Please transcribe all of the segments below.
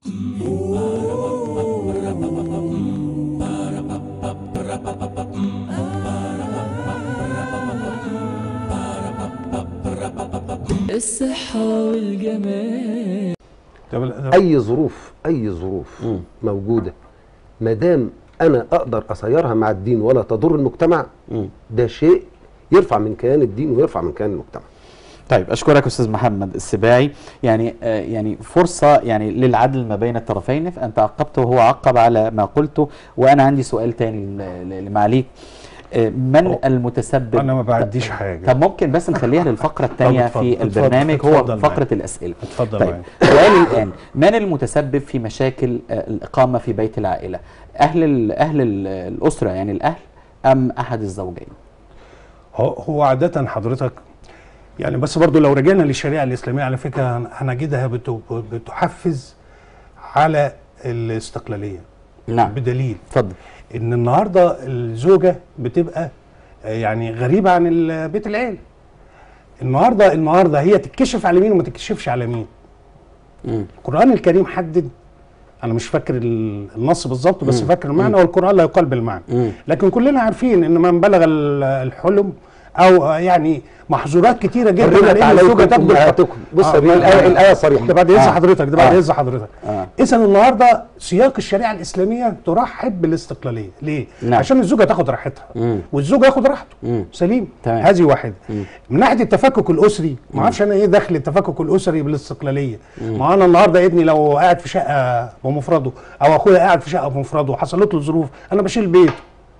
الصحة والجمال طب اي ظروف اي ظروف مم. موجوده ما دام انا اقدر اسيرها مع الدين ولا تضر المجتمع مم. ده شيء يرفع من كيان الدين ويرفع من كيان المجتمع طيب اشكرك استاذ محمد السباعي يعني آه يعني فرصه يعني للعدل ما بين الطرفين فانت عقبته وهو عقب على ما قلته وانا عندي سؤال تاني ل- ل- لمعاليك آه من أوه. المتسبب انا ما بعديش حاجه طب ممكن بس نخليها للفقره الثانيه اتفضل، في اتفضل، البرنامج اتفضل هو معايا. فقره الاسئله اتفضل طيب معايا. سؤالي الان من المتسبب في مشاكل آه، الاقامه في بيت العائله اهل ال اهل ال الاسره يعني الاهل ام احد الزوجين هو هو عادة حضرتك يعني بس برضو لو رجعنا للشريعة الإسلامية على فكرة هن- هنجدها بت- بتحفز على الاستقلالية نعم بدليل اتفضل إن النهاردة الزوجة بتبقى آه، يعني غريبة عن ال- بيت العيلة النهاردة النهاردة هي تتكشف على مين وما تتكشفش على مين مم. القرآن الكريم حدد أنا مش فاكر ال- النص بالظبط بس مم. فاكر المعنى مم. والقرآن لا يقال بالمعنى مم. لكن كلنا عارفين ان من بلغ ال- الحلم او يعني محظورات كتيره جدا حرمت على ان الزوجه عليكم تاخد امهاتكم بص آه، يا بيه، آه، الايه آه. الايه صريحه ده بعد اذن آه. حضرتك ده بعد آه. اذن حضرتك آه. اذا النهارده سياق الشريعه الاسلاميه ترحب بالاستقلاليه ليه نعم. عشان الزوجه تاخد راحتها مم. والزوج ياخد راحته مم. سليم تمام. هذه واحده مم. من ناحيه التفكك الاسري ما اعرفش انا ايه دخل التفكك الاسري بالاستقلاليه ما انا النهارده ابني لو قاعد في شقه بمفرده او اخويا قاعد في شقه بمفرده وحصلت له ظروف انا بشيل بيته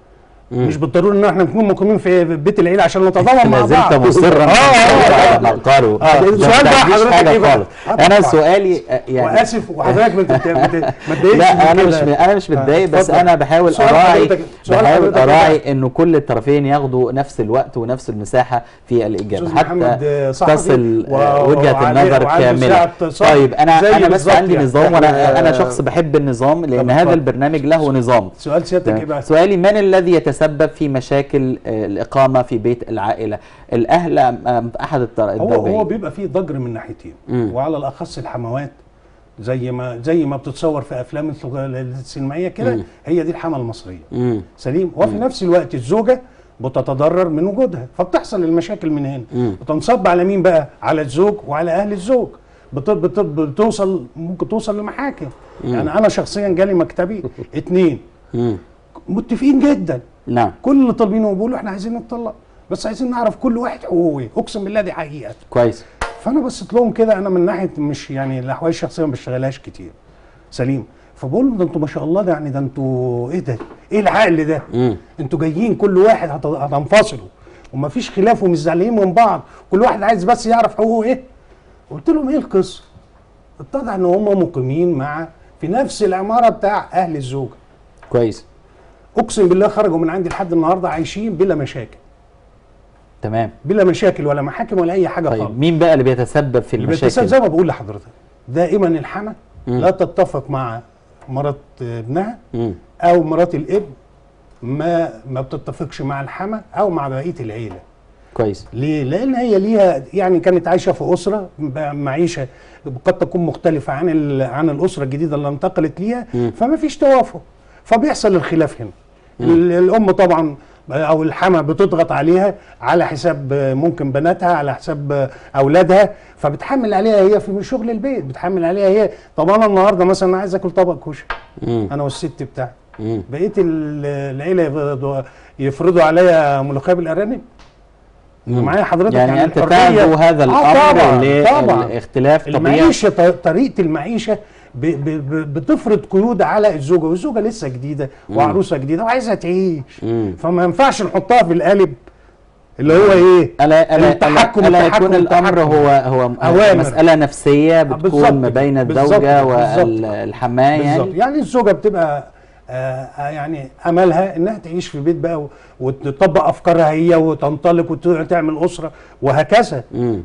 مش بالضروره ان احنا نكون مقيمين في بيت العيله عشان نتضامن مع لا بعض زلت مصرا اه اه على ما قالوا آه. ده السؤال ما بقى تعديش حضرتك حاجه إيه بقى؟ خالص آه، انا طبعاً. سؤالي آه، يعني واسف وحضرتك ما تت- ما تت- ما تضايقش لا من انا كده. مش انا مش متضايق بس اتفضل. انا بحاول سؤال اراعي حضرتك- سؤال بحاول حضرتك اراعي انه كل الطرفين ياخدوا نفس الوقت ونفس المساحه في الاجابه أستاذ محمد حتى صحفي تصل و- آه، وجهه وعليه- النظر وعنده كامله ساعة صح طيب انا زي انا بس بالظبط عندي يعني. نظام وانا إحنا- انا شخص بحب النظام لان طب هذا اتفضل. البرنامج له نظام سؤال سيادتك ايه بقى؟ سؤالي من الذي يتسبب في مشاكل آه، الإقامة في بيت العائلة الأهل أم أم أحد الطر- هو هو الزوجين بيبقى فيه ضجر من ناحيتين مم. وعلى الاخص الحموات زي ما زي ما بتتصور في افلام الثغ- السينمائيه كده مم. هي دي الحما المصريه مم. سليم وفي نفس الوقت الزوجه بتتضرر من وجودها فبتحصل المشاكل من هنا مم. بتنصب على مين بقى على الزوج وعلى اهل الزوج بت- بت- بتوصل ممكن توصل لمحاكم يعني انا شخصيا جالي مكتبي اتنين مم. متفقين جدا نعم كل اللي طالبينه بيقولوا احنا عايزين نتطلق بس عايزين نعرف كل واحد حقوقه ايه اقسم بالله دي حقيقه كويس فانا بصيت لهم كده انا من ناحيه مش يعني الاحوال الشخصيه ما بشتغلهاش كتير سليم فبقول لهم ده انتوا ما شاء الله ده يعني ده انتوا ايه ده؟ ايه العقل ده؟ مم. انتوا جايين كل واحد هت- هتنفصلوا ومفيش خلاف ومش زعلانين من بعض كل واحد عايز بس يعرف حقوقه ايه قلت لهم ايه القصه؟ اتضح ان هم مقيمين مع في نفس العماره بتاع اهل الزوجه كويس اقسم بالله خرجوا من عندي لحد النهارده عايشين بلا مشاكل تمام بلا مشاكل ولا محاكم ولا اي حاجه خالص طيب مين بقى اللي بيتسبب في اللي بيتسبب المشاكل زي ما بقول لحضرتك دائما الحما مم. لا تتفق مع مرات ابنها مم. او مرات الابن ما ما بتتفقش مع الحما او مع بقيه العيله كويس ليه؟ لان هي ليها يعني كانت عايشه في اسره ب- معيشه قد تكون مختلفه عن ال- عن الاسره الجديده اللي انتقلت ليها مم. فما فيش توافق فبيحصل الخلاف هنا ال- الام طبعا او الحما بتضغط عليها على حساب ممكن بناتها على حساب اولادها فبتحمل عليها هي في شغل البيت بتحمل عليها هي طب انا النهارده مثلا عايز اكل طبق كشري مم. انا والست بتاعتي مم. بقيه ال- العيله يفرضوا- يفرضوا عليا ملوخيه بالارانب مم. معايا حضرتك يعني أنت الحرية- تاخذوا هذا آه الأمر طبعا طبعا لاختلاف طبيعي المعيشه ط- طريقه المعيشه ب ب ب بتفرض قيود على الزوجه والزوجه لسه جديده وعروسه جديده وعايزه تعيش مم. فما ينفعش نحطها في القالب اللي هو ايه ألا ألا التحكم- ألا, ألا التحكم- يكون الأمر التحكم. هو هو أوامر. مسألة نفسية بالظبط بتكون ما كده. بين بالظبط الزوجة كده. بالظبط. والحماة بالظبط يعني يعني الزوجه بتبقى آه آه، يعني املها انها تعيش في بيت بقى و- وتطبق افكارها هي وتنطلق وتعمل اسره وهكذا مم.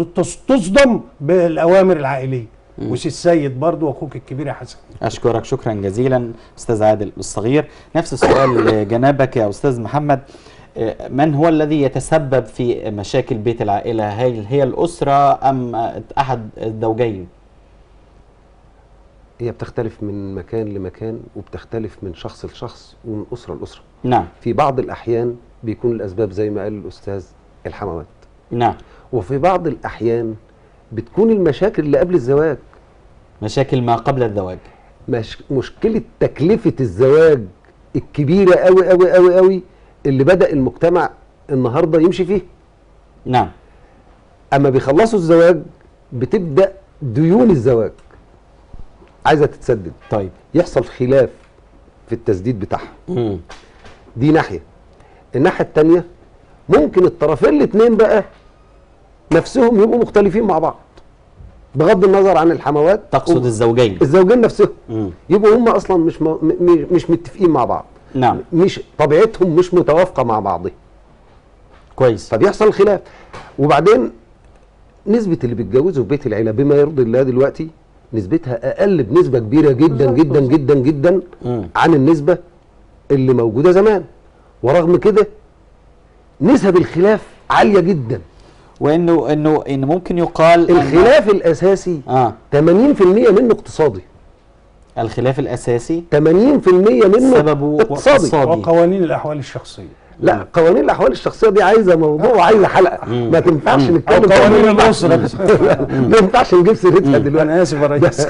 فتصدم بالاوامر العائليه وسي السيد برضو واخوك الكبير يا حسن أشكرك شكرا جزيلا أستاذ عادل الصغير نفس السؤال لجنابك يا أستاذ محمد آه، من هو الذي يتسبب في مشاكل بيت العائلة هل هي الأسرة أم أحد الزوجين هي بتختلف من مكان لمكان وبتختلف من شخص لشخص ومن اسره لاسره نعم في بعض الاحيان بيكون الاسباب زي ما قال الاستاذ الحموات نعم وفي بعض الاحيان بتكون المشاكل اللي قبل الزواج مشاكل ما قبل الزواج مش مشكله تكلفه الزواج الكبيره قوي قوي قوي قوي اللي بدا المجتمع النهارده يمشي فيه نعم اما بيخلصوا الزواج بتبدا ديون الزواج عايزه تتسدد طيب يحصل خلاف في التسديد بتاعها مم. دي ناحيه الناحيه الثانيه ممكن الطرفين الاثنين بقى نفسهم يبقوا مختلفين مع بعض بغض النظر عن الحموات تقصد الزوجين الزوجين نفسهم مم. يبقوا هم اصلا مش م... م... مش متفقين مع بعض نعم مش طبيعتهم مش متوافقه مع بعضها كويس فبيحصل خلاف وبعدين نسبة اللي بيتجوزوا في بيت العيلة بما يرضي الله دلوقتي نسبتها أقل بنسبة كبيرة جدا جدا جدا جدا مم. عن النسبة اللي موجودة زمان ورغم كده نسب الخلاف عالية جدا وانه انه ان ممكن يقال أن- الخلاف الأساسي اه 80% منه اقتصادي الخلاف الاساسي 80% منه سببه اقتصادي اقتصادي. وقوانين الاحوال الشخصيه لا قوانين الأحوال الشخصية دي عايزة موضوع وعايزة حلقة ما تنفعش او نتكلم فيها. قوانين الاسره بس ما ينفعش نجيب سيرتها دلوقتي انا اسف يا ريس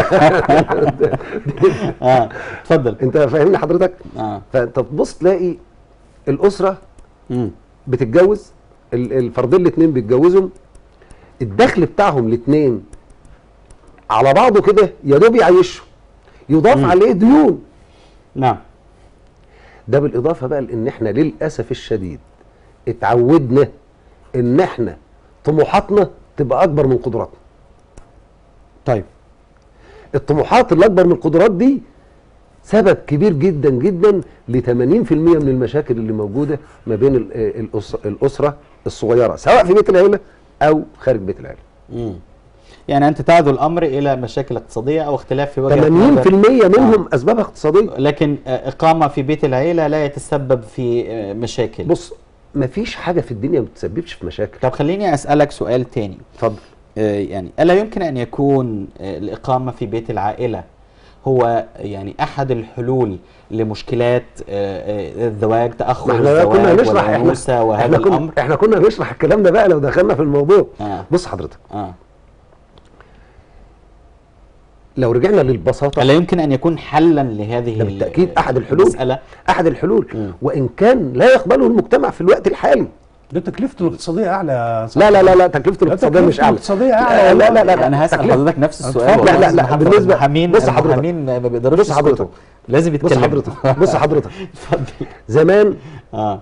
اه اتفضل انت فاهمني حضرتك اه فانت تبص تلاقي الاسره مم. بتتجوز ال- الفردين الاثنين بيتجوزوا الدخل بتاعهم الاثنين على بعضه كده يا دوب يعيشوا يضاف عليه ديون نعم ده بالاضافه بقى لان احنا للاسف الشديد اتعودنا ان احنا طموحاتنا تبقى اكبر من قدراتنا طيب الطموحات اللي اكبر من القدرات دي سبب كبير جدا جدا ل 80% من المشاكل اللي موجوده ما بين ال- آه، الأس- الاسره الصغيره سواء في بيت العيله او خارج بيت العيله مم. يعني انت تعدو الامر الى مشاكل اقتصاديه او اختلاف في وجهه 80% نظر منهم اسبابها اقتصاديه لكن آه، اقامه في بيت العيله لا يتسبب في آه، مشاكل بص مفيش حاجه في الدنيا ما بتسببش في مشاكل طب خليني اسالك سؤال تاني اتفضل آه، يعني الا يمكن ان يكون آه، الاقامه في بيت العائله هو يعني احد الحلول لمشكلات آه، آه، الزواج تاخر ما احنا بقى كنا الزواج نشرح احنا والعنوسه وهذا احنا كنا الامر احنا كنا نشرح الكلام ده بقى لو دخلنا في الموضوع آه. بص حضرتك اه لو رجعنا للبساطه الا يمكن ان يكون حلا لهذه ده ال- بالتاكيد احد الحلول المساله احد الحلول مم. وان كان لا يقبله المجتمع في الوقت الحالي ده تكلفته الاقتصاديه اعلى يا لا صاحبي. لا لا لا تكلفته الاقتصاديه مش تكلفته اعلى الاقتصادية لا أعلى لا لا لا, لا. انا هسال تكلفة- حضرتك نفس السؤال اتفضل. والله لا، لا، لا. محمد، بالنسبة- المحامين بص حضرتك. المحامين ما بيقدروش بص حضرتك. يسكتوا. لازم بص يتكلموا حضرتك بص حضرتك اتفضل زمان اه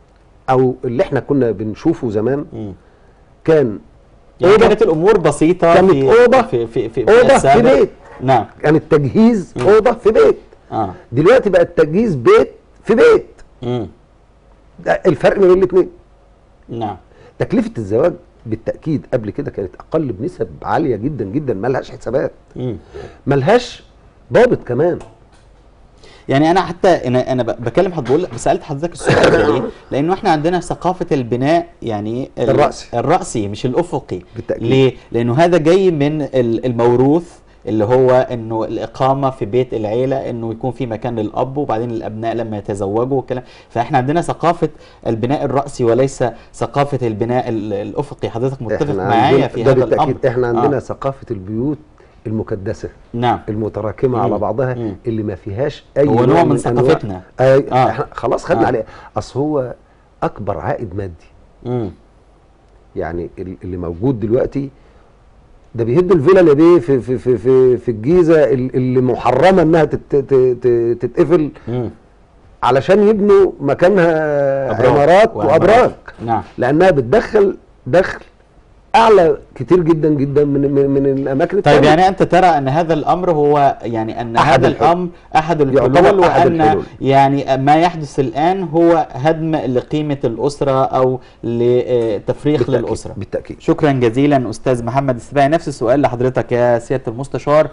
او اللي احنا كنا بنشوفه زمان مم. كان يعني أوضة- كانت الامور بسيطه كانت في أوضة- في في في, أوضة في السابق. بيت. نعم كان التجهيز اوضه في بيت اه دلوقتي بقى التجهيز بيت في بيت مم. ده الفرق ما بين الاثنين نعم تكلفه الزواج بالتاكيد قبل كده كانت اقل بنسب عاليه جدا جدا ملهاش حسابات مم. ملهاش ضابط كمان يعني انا حتى انا انا ب- بكلم حضرتك بقول سالت حضرتك السؤال ده ليه؟ لانه احنا عندنا ثقافه البناء يعني ال- الرأسي. الراسي مش الافقي بالتأكيد. ليه؟ لانه هذا جاي من ال- الموروث اللي هو انه الاقامه في بيت العيله انه يكون في مكان للاب وبعدين الابناء لما يتزوجوا والكلام فاحنا عندنا ثقافه البناء الراسي وليس ثقافه البناء ال- الافقي حضرتك متفق احنا معايا عندنا في ده هذا الامر بالتاكيد احنا عندنا آه. ثقافه البيوت المكدسه نعم المتراكمه مم. على بعضها مم. اللي ما فيهاش اي هو نوع من أنواع- ثقافتنا. أي آه. احنا خلاص خدنا آه. عليه اصل هو اكبر عائد مادي مم. يعني ال- اللي موجود دلوقتي ده بيهدوا الفيلا اللي بيه في في في في, في الجيزه ال- اللي محرمه انها تت تت تت تتقفل مم. علشان يبنوا مكانها أبراج عمارات وعمارات. وابراج نعم لانها بتدخل دخل اعلى كتير جدا جدا من من, من الاماكن طيب التانية. يعني انت ترى ان هذا الامر هو يعني ان أحد هذا الحلول. الامر احد الحلول يعتبر أحد وان الحلول. يعني ما يحدث الان هو هدم لقيمه الاسره او لتفريخ بالتأكيد. للاسره بالتاكيد شكرا جزيلا استاذ محمد السباعي نفس السؤال لحضرتك يا سياده المستشار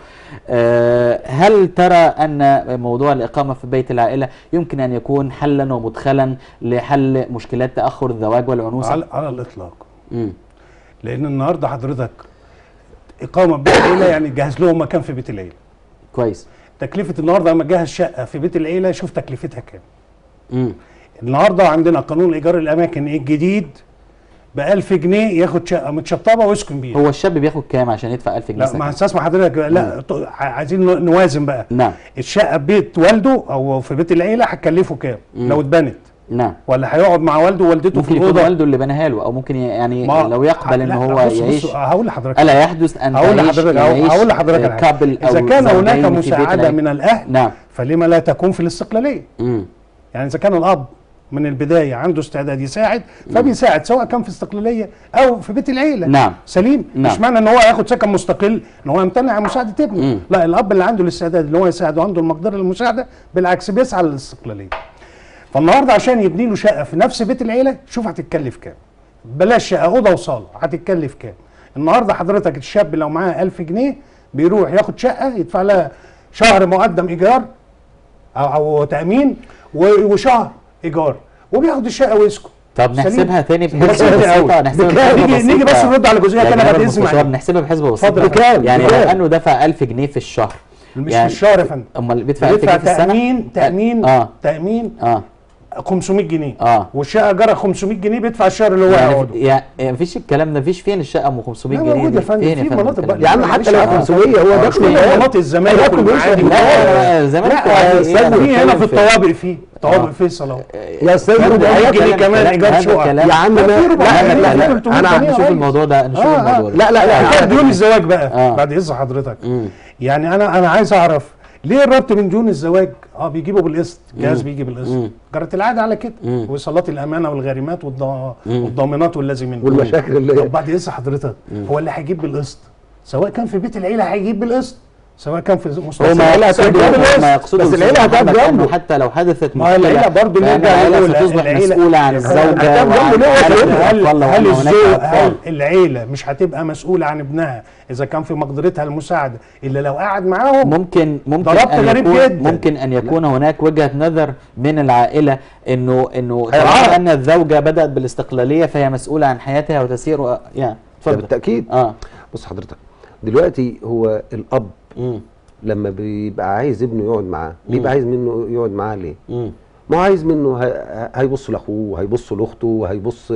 آه، هل ترى ان موضوع الاقامه في بيت العائله يمكن ان يكون حلا ومدخلا لحل مشكلات تاخر الزواج والعنوسه على, على الاطلاق مم. لان النهارده حضرتك اقامه بيت العيله يعني جهز لهم مكان في بيت العيله كويس تكلفه النهارده لما جهز شقه في بيت العيله شوف تكلفتها كام امم النهارده عندنا قانون ايجار الاماكن الجديد ب 1000 جنيه ياخد شقه متشطبه ويسكن بيها هو الشاب بياخد كام عشان يدفع 1000 جنيه لا سكن؟ ما استسمح حضرتك لا ط- عايزين نو- نوازن بقى نعم الشقه ببيت والده او في بيت العيله هتكلفه كام مم. لو اتبنت نعم ولا هيقعد مع والده ووالدته في ممكن يكون الاوضه والده اللي بناها له او ممكن ي- يعني ما- لو يقبل ان لا، هو بص- بص، يعيش هقول لحضرتك الا يحدث ان هقول تعيش لحضرتك يعيش هقول لحضرتك على حاجة. كابل اذا او كان هناك زوجين في بيت مساعده العيلة. من الاهل نعم فلما لا تكون في الاستقلاليه امم يعني اذا كان الاب من البدايه عنده استعداد يساعد فبيساعد سواء كان في استقلاليه او في بيت العيله نعم سليم نعم. مش معنى ان هو ياخد سكن مستقل ان هو يمتنع عن مساعده ابنه مم. لا الاب اللي عنده الاستعداد ان هو يساعد وعنده المقدره للمساعده بالعكس بيسعى للاستقلاليه فالنهارده عشان يبني له شقه في نفس بيت العيله شوف هتتكلف كام بلاش شقه اوضه وصاله هتتكلف كام النهارده حضرتك الشاب لو معاه 1000 جنيه بيروح ياخد شقه يدفع لها شهر مقدم ايجار او او تامين و- وشهر ايجار وبياخد الشقه ويسكن طب سليم. نحسبها تاني بس بحسبه انت بسيطه قوي. نحسبها بكام؟ بحسبه نيجي بسيطه نيجي بس نرد على جزئيه يا تانية جماعة بعد اذن المستشار معلش. نحسبها بحسبه بسيطه اتفضل. بكام؟ يعني بكام؟ لو انه دفع 1000 جنيه في الشهر مش يعني- في الشهر يا فندم امال بيدفع 1000 بيدفع جنيه في السنه تامين تامين اه تامين اه 500 جنيه اه والشقه جرى 500 جنيه بيدفع الشهر اللي هو يعني هيقعده يعني يعني مفيش الكلام ده مفيش فين الشقه ام 500 لا جنيه موجود يا دي؟ فندم، فين في مناطق الكلام بقى. يا عم ده؟ حتى لو آه. 500 هو آه، دخل في مال. مناطق الزمالك هياكل والمعادي ويشرب. لا زمان لا كان- في أنا هنا بتكلم في الطوابق في طوابق آه. فيصل اهو يا سيد برضه ده هيجي هياكل- ليه كمان لا، ايجار هذا شقق كلام- يا عم لا، لا في لا ربع لا جنيه، لا في لا 300 انا جنيه. نشوف الموضوع ده نشوف آه، الموضوع آه. ده لا لا لا حكايه لا ديون الزواج بقى آه. بعد اذن حضرتك مم. يعني انا انا عايز اعرف ليه الربط من ديون الزواج اه بيجيبوا بالقسط جهاز مم. بيجي بالقسط مم. جرت العاده على كده مم. وصلات الامانه والغارمات والض- مم. والضامنات واللازمين والمشاكل طب اللي بعد اذن حضرتك هو اللي هيجيب بالقسط سواء كان في بيت العيله هيجيب بالقسط سواء كان في هو مستشفى ما العيلة يقصده هتجيب بالقسط. ما يقصده بس العيلة الأستاذ هتقف محمد جنبه. إنه حتى لو حدثت ما هي مشكلة العيلة برضه فإن نرجع العيلة نقول ستصبح العيلة- مسؤولة عن الزوجة هتقف جنبه وعن ليه؟ عن هل- الأطفال هل لو هل أن هناك الزوج أطفال. هل العيله مش هتبقى مسؤوله عن ابنها اذا كان في مقدرتها المساعده الا لو قعد معاهم ممكن ممكن ده ربط أن غريب يكون جدا. ممكن ان يكون هناك وجهه نظر من العائله انه انه هيرعاها. طالما ان الزوجه بدات بالاستقلاليه فهي مسؤوله عن حياتها وتسير و... يعني ده اتفضل بالتاكيد اه بص حضرتك دلوقتي هو الاب مم. لما بيبقى عايز ابنه يقعد معاه مم. بيبقى عايز منه يقعد معاه ليه مم. ما هو عايز منه هي- هيبص لاخوه هيبص لاخته هيبص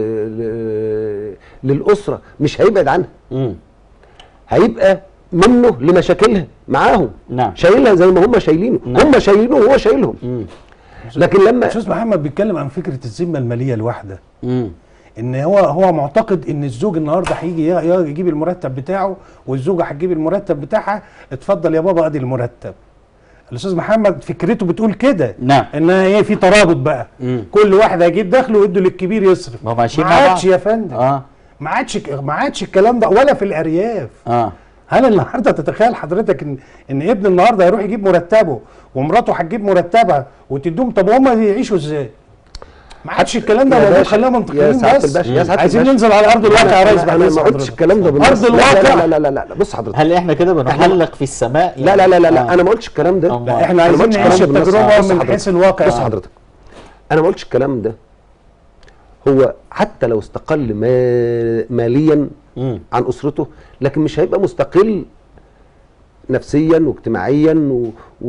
ل- للاسره مش هيبعد عنها مم. هيبقى منه لمشاكلها معاهم نعم شايلها زي ما هم شايلينه نعم. هم شايلينه وهو شايلهم مم. لكن لما استاذ محمد بيتكلم عن فكره الذمه الماليه الواحده مم. ان هو هو معتقد ان الزوج النهارده هيجي ي- ي- يجيب المرتب بتاعه والزوجه هتجيب المرتب بتاعها اتفضل يا بابا ادي المرتب الاستاذ محمد فكرته بتقول كده نعم انها ايه في ترابط بقى مم. كل واحد هيجيب دخله ويدوا للكبير يصرف ما هم ماشيين ما مع بعض عادش يا فندم اه ما عادش ما عادش الكلام ده ولا في الارياف اه هل النهارده تتخيل حضرتك ان ان ابن النهارده هيروح يجيب مرتبه ومراته هتجيب مرتبها وتدوم طب هم يعيشوا ازاي؟ ما عادش الكلام ده يا موجود باشا، خلينا يا منطقيين سعادة بس الباشا، يا سعادة عايزين الباشا. ننزل على ارض الواقع يا ريس انا بعد ما إذن قلتش حضرتك. الكلام ده بالنص. ارض لا- الواقع لا لا لا لا لا بص حضرتك هل احنا كده بنحلق في السماء لا لا لا لا, لا آه. انا ما قلتش الكلام ده أما- لا احنا أنا ما عايزين قلتش نعيش الكلام ده بالنص. التجربه بص من حضرتك. حيث الواقع بص حضرتك انا ما قلتش الكلام ده هو حتى لو استقل ما ماليا مم. عن اسرته لكن مش هيبقى مستقل نفسيا واجتماعيا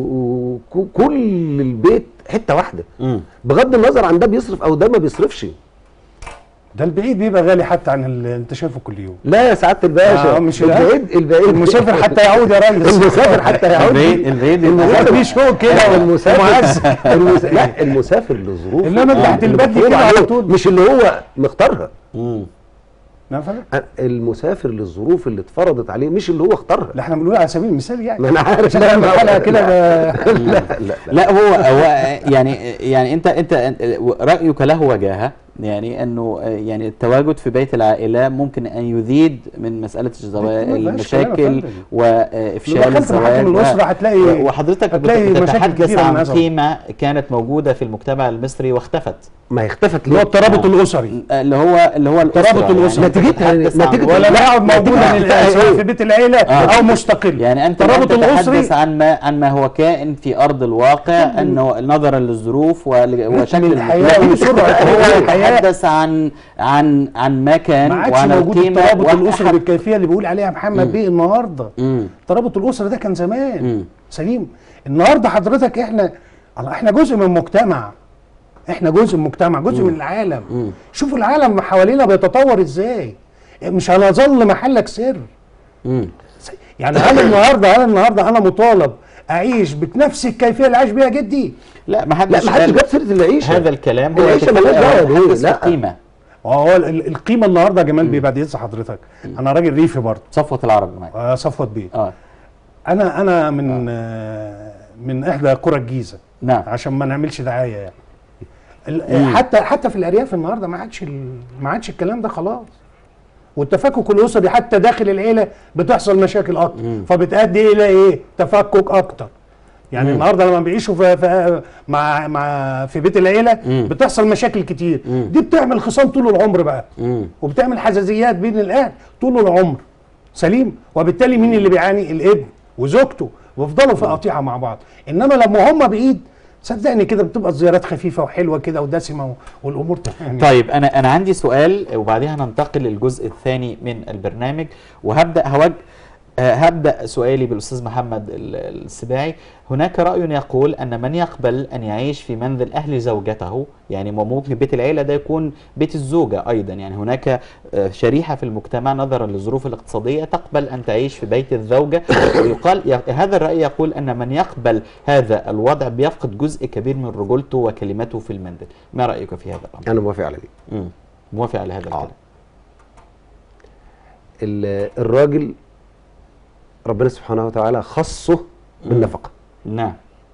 وكل البيت حته واحده مم. بغض النظر عن ده بيصرف او ده ما بيصرفش ده البعيد بيبقى غالي حتى عن اللي انت شايفه كل يوم لا يا سعاده الباشا آه، مش البعيد البعيد المسافر حتى يعود يا ريس المسافر حتى يعود البعيد البعيد المسافر في شوق كده المسافر ومعز المس... لا المسافر لظروف إنما أنت هتلبدي كده على طول. مش اللي هو مختارها مم. نعم فندم؟ المسافر للظروف اللي اتفرضت عليه مش اللي هو اختارها لا احنا بنقول على سبيل المثال يعني ما انا عارف لا ما- الحلقه كده ب- لا لا لا هو هو يعني يعني انت انت رايك له وجاهه يعني انه يعني التواجد في بيت العائله ممكن ان يزيد من مساله الزواج ما فيهاش كلام يا المشاكل فندم. وافشال لو دخلت الزواج محاكم الأسرة و- هتلاقي- وحضرتك هتلاقي مشاكل بتتحدث كتيرة من عن هذا. قيمه كانت موجوده في المجتمع المصري واختفت ما هي اختفت اللي هو ليه؟ الترابط الاسري اللي هو اللي هو الترابط الأسرة. الأسري. يعني أنت نتيجتها- بتتحدث عن- نتيجة- ولا لا، يقعد موجود نتيجة- سواء في بيت العيله او مستقل يعني انت الترابط الآن الاسري تتحدث عن ما عن ما هو كائن في ارض الواقع انه نظرا للظروف ول- وشكل الحياة ال- وسرعة هو الحياة. يتحدث عن عن عن ما كان ما عادش وعن موجود القيمه الترابط وأحد- الاسري بالكيفيه اللي بيقول عليها محمد بيه النهارده مم. الترابط الاسري ده كان زمان مم. سليم النهارده حضرتك احنا الله احنا جزء من مجتمع احنا جزء من مجتمع جزء من العالم شوفوا العالم حوالينا بيتطور ازاي مش هنظل محلك سر مم. يعني هل النهارده هل النهارده انا مطالب اعيش بنفس الكيفيه اللي عاش بيها جدي لا ما حدش لا ما حدش قال جاب سيره العيشه هذا الكلام هو العيشة مالهاش دعوة بيه، يتحدث لا. بالقيمه هو ال- القيمه النهارده يا جمال بيبقى ينسى حضرتك انا راجل ريفي برضه صفوه العرب معاك آه، صفوت بيه اه انا انا من آه، من احدى قرى الجيزه نعم عشان ما نعملش دعايه يعني ال- حتى حتى في الارياف النهارده ما عادش ال- ما عادش الكلام ده خلاص والتفكك الاسري حتى داخل العيله بتحصل مشاكل اكتر فبتؤدي الى ايه تفكك اكتر يعني النهارده لما بيعيشوا في, في مع مع في بيت العيله بتحصل مشاكل كتير دي بتعمل خصام طول العمر بقى مم. وبتعمل حزازيات بين الاهل طول العمر سليم وبالتالي مين اللي بيعاني الابن وزوجته ويفضلوا في قطيعه مع بعض انما لما هم بعيد صدقني كده بتبقى الزيارات خفيفه وحلوه كده ودسمه و- والامور تمام طيب انا انا عندي سؤال وبعدها ننتقل للجزء الثاني من البرنامج وهبدا هوجه آه، هبدا سؤالي بالاستاذ محمد ال- السباعي هناك راي يقول ان من يقبل ان يعيش في منزل اهل زوجته يعني ممكن بيت العيله ده يكون بيت الزوجه ايضا يعني هناك آه، شريحه في المجتمع نظرا للظروف الاقتصاديه تقبل ان تعيش في بيت الزوجه ويقال ي- هذا الراي يقول ان من يقبل هذا الوضع بيفقد جزء كبير من رجولته وكلمته في المنزل ما رايك في هذا الامر انا موافق على دي مم. موافق على هذا الكلام ال- الراجل ربنا سبحانه وتعالى خصه بالنفقه نعم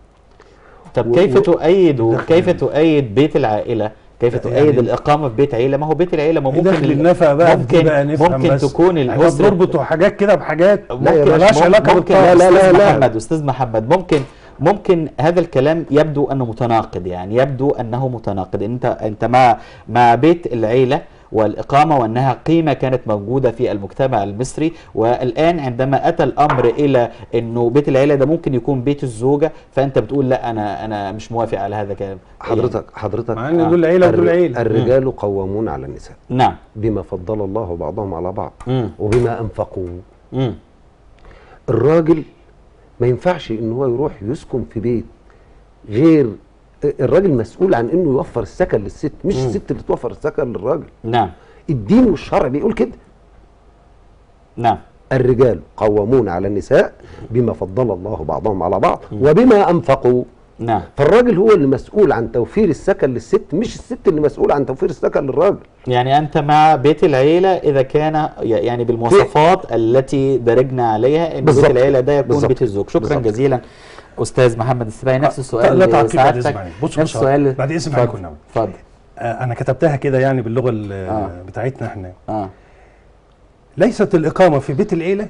طب و- كيف و- تؤيد كيف تؤيد بيت العائله كيف يعني- تؤيد الاقامه في بيت عيله ما هو بيت العيله ما إيه ممكن دخل النفقه بقى في دي ممكن بقى نفهم ممكن بس. تكون احنا الاسره بنربطوا حاجات كده بحاجات لا يا ممكن باشا، ملهاش علاقه ممكن بالطاقة. لا، لا، استاذ لا. محمد استاذ محمد ممكن ممكن هذا الكلام يبدو انه متناقض يعني يبدو انه متناقض انت انت مع مع بيت العيله والاقامه وانها قيمه كانت موجوده في المجتمع المصري والان عندما اتى الامر الى انه بيت العيله ده ممكن يكون بيت الزوجه فانت بتقول لا انا انا مش موافق على هذا الكلام حضرتك حضرتك مع ان دول عيله ودول الر- عيله الرجال قوامون على النساء نعم بما فضل الله بعضهم على بعض مم. وبما انفقوا مم. الراجل ما ينفعش ان هو يروح يسكن في بيت غير الراجل مسؤول عن انه يوفر السكن للست مش مم. الست اللي توفر السكن للراجل نعم الدين والشرع بيقول كده نعم الرجال قوامون على النساء بما فضل الله بعضهم على بعض وبما انفقوا نعم فالراجل هو اللي مسؤول عن توفير السكن للست مش الست اللي مسؤولة عن توفير السكن للراجل يعني أنت مع بيت العيلة إذا كان ي- يعني بالمواصفات التي درجنا عليها أن بيت بالظبط. العيلة ده يكون بالظبط. بيت الزوج شكرا بالظبط. جزيلا أستاذ محمد السباعي نفس السؤال لا تعقيب بعد لسعادتك. إذن بص نفس بص السؤال بعد إذن اتفضل. عليكم نعم. اتفضل آه، انا كتبتها كده يعني باللغه ال- آه. بتاعتنا احنا اه ليست الاقامه في بيت العيله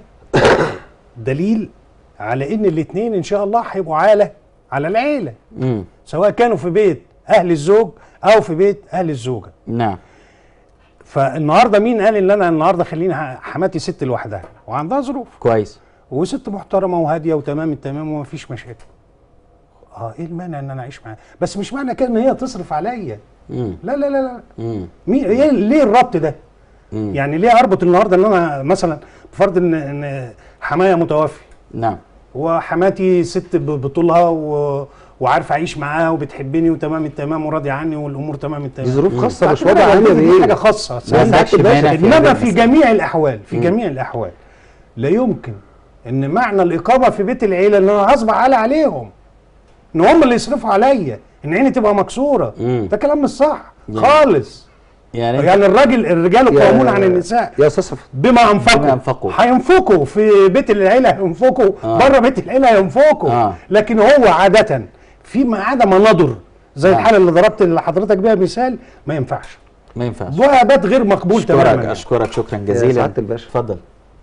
دليل على ان الاثنين ان شاء الله هيبقوا عاله على العيله امم سواء كانوا في بيت اهل الزوج او في بيت اهل الزوجه نعم فالنهارده مين قال ان انا النهارده خليني ح- حماتي ست لوحدها وعندها ظروف كويس وست محترمه وهاديه وتمام التمام وما فيش مشاكل اه ايه المانع ان انا اعيش معاها بس مش معنى كده ان هي تصرف عليا امم لا لا لا لا امم مين إيه ليه الربط ده مم. يعني ليه اربط النهارده ان انا مثلا بفرض ان ان حمايه متوفي نعم وحماتي ست ب- بطولها و... وعارفه اعيش معاها وبتحبني وتمام التمام وراضيه عني والامور تمام التمام دي ظروف خاصة مش بعتبرها وضع عام دي حاجه بايه خاصه ما سعيد. عندكش مانع في هذا انما في المسألة. جميع الاحوال في جميع الاحوال لا يمكن ان معنى الاقامه في بيت العيله ان انا هصبح على عليهم ان هم اللي يصرفوا عليا ان عيني تبقى مكسوره مم. ده كلام مش صح يعني- خالص يعني أنت- يعني الراجل الرجال يا- قوامون عن النساء يا استاذ صفوت بما انفقوا بما أنفقوا. هينفقوا في بيت العيله هينفقوا آه. بره بيت العيله هينفقوا آه. لكن هو عاده في ما عدا مناظر زي آه. الحاله اللي ضربت لحضرتك بيها مثال ما ينفعش ما ينفعش ذهبات غير مقبول أشكرك تماما أشكرك شكرا يا جزيلا سعادة الباشا. اتفضل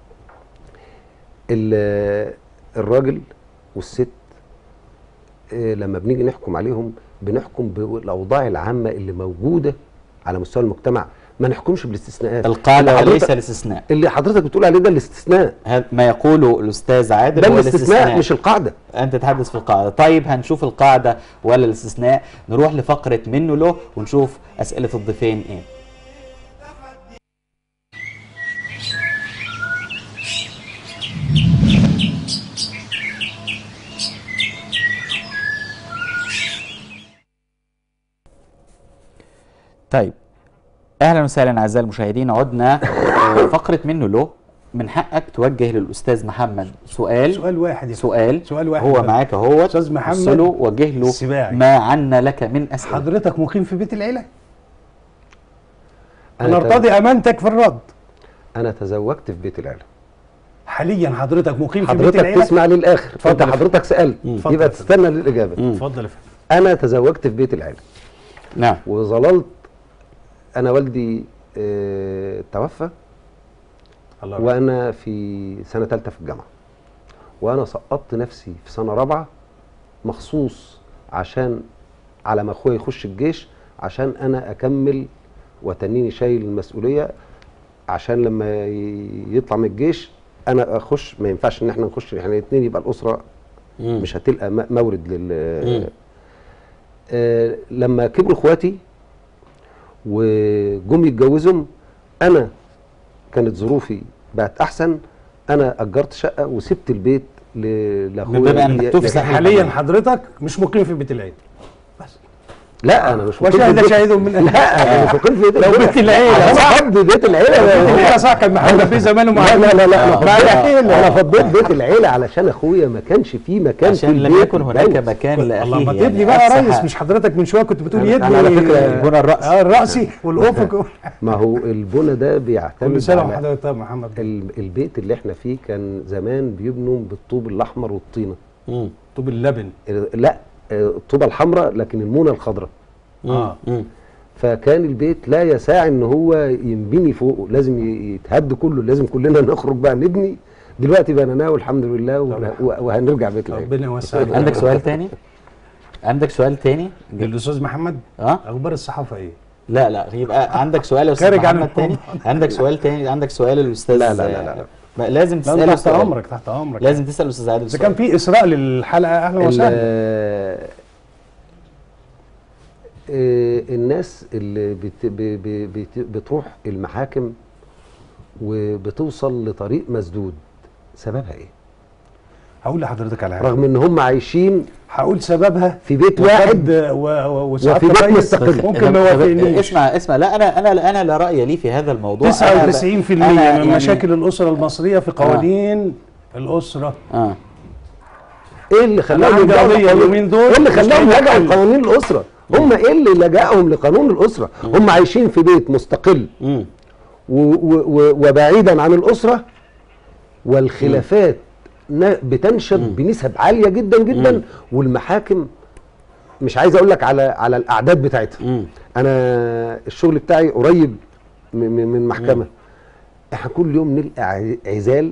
ال- الراجل والست آه، لما بنيجي نحكم عليهم بنحكم بالاوضاع العامه اللي موجوده على مستوى المجتمع ما نحكمش بالاستثناءات القاعدة اللي وليس حضرتك- الاستثناء اللي حضرتك بتقول عليه ده الاستثناء هذا ما يقوله الأستاذ عادل ده هو الاستثناء مش القاعده انت تتحدث في القاعده طيب هنشوف القاعده ولا الاستثناء نروح لفقره منه له ونشوف اسئله الضيفين ايه طيب اهلا وسهلا اعزائي المشاهدين عدنا آه، فقره منه له من حقك توجه للاستاذ محمد سؤال سؤال واحد يا سؤال سؤال واحد هو بس. معاك اهو أستاذ محمد بص له وجه له السباعي. ما عنا لك من اسئله حضرتك مقيم في بيت العيله أنا انا ارتضي امانتك في الرد انا تزوجت في بيت العيله حاليا حضرتك مقيم في بيت حضرتك العيله تسمع للاخر اتفضل انت يا فندم. حضرتك سالت اتفضل يبقى يا فندم. تستنى للاجابه اتفضل يا فندم انا تزوجت في بيت العيله نعم وظللت انا والدي آه، توفى الله يرحمه. وانا في سنه ثالثه في الجامعه وانا سقطت نفسي في سنه رابعه مخصوص عشان على ما اخويا يخش الجيش عشان انا اكمل وتنيني شايل المسؤوليه عشان لما ي- يطلع من الجيش انا اخش ما ينفعش ان احنا نخش احنا الاثنين يبقى الاسره مش هتلقى م- مورد لل آه لما كبروا اخواتي وجم يتجوزهم انا كانت ظروفي بقت احسن انا اجرت شقه وسبت البيت ل- لاخويا بما أنك ي- تفسح يكمل. حاليا حضرتك مش مقيم في بيت العيله لا انا مش مقيم في وشاهد البيت- شاهد من لا انا مش مقيم في بيت لو بيت العيلة، انا صح. فضي بيت العيله بيت لا العيله صح كان محمد في زمانه مع لا لا لا, لا مع انا العيله فضيت انا فضيت بيت العيله علشان اخويا ما كانش فيه مكان في عشان لم البيت يكن هناك يتجوز. مكان لاخيه الله ما يعني تبني بقى يا أفسح. ريس مش حضرتك من شويه كنت بتقول أنا- يد أنا على و- فكرة البنى الرأسي. اه الرأسي والافق ما هو البنى ده بيعتمد كل سنه على وحضرتك طيب محمد ال- البيت اللي احنا فيه كان زمان بيبنوا بالطوب الاحمر والطينه طوب اللبن لا آه، الطوبه الحمراء لكن المونه الخضراء اه فكان البيت لا يساع ان هو ينبني فوقه لازم ي- يتهد كله لازم كلنا نخرج بقى نبني دلوقتي بقى والحمد لله وه- وهنرجع بيت العيله ربنا يوسع عليك. عندك سؤال تاني عندك سؤال تاني للاستاذ محمد اه اخبار الصحافه ايه؟ لا لا يبقى عندك سؤال يا استاذ خارج عن محمد تاني عندك سؤال تاني عندك سؤال للاستاذ لا، لا، لا، لا. ما لازم لا تساله تحت سؤال. امرك تحت امرك لازم تسال الاستاذ عادل اذا كان سؤال. في اسراء للحلقه اهلا ال- وسهلا آه، الناس اللي بت ب- ب- بت بتروح المحاكم وبتوصل لطريق مسدود سببها ايه؟ هقول لحضرتك على حاجه رغم ان هم عايشين هقول سببها في بيت وقد واحد و- و- وسعادة وفي بيت الرئيس مستقل. ممكن ما طب- يوافقنيش اسمع اسمع لا انا انا انا لا راي لي في هذا الموضوع 99% أنا ب- من أنا يعني- مشاكل الاسره المصريه في قوانين الاسره اه ايه اللي خلاهم عندي يلجأوا قضية لقانون- اليومين دول ايه اللي مش خلاهم لاقي يلجأوا حل. لقوانين الاسره هم ايه اللي لجأهم لقانون الاسره هم عايشين في بيت مستقل مم. و و و وبعيدا عن الاسره والخلافات ن- بتنشب بنسب عاليه جدا جدا والمحاكم مش عايز اقول لك على على الاعداد بتاعتها مم. انا الشغل بتاعي قريب م- م- من محكمه احنا كل يوم نلقى ع- عزال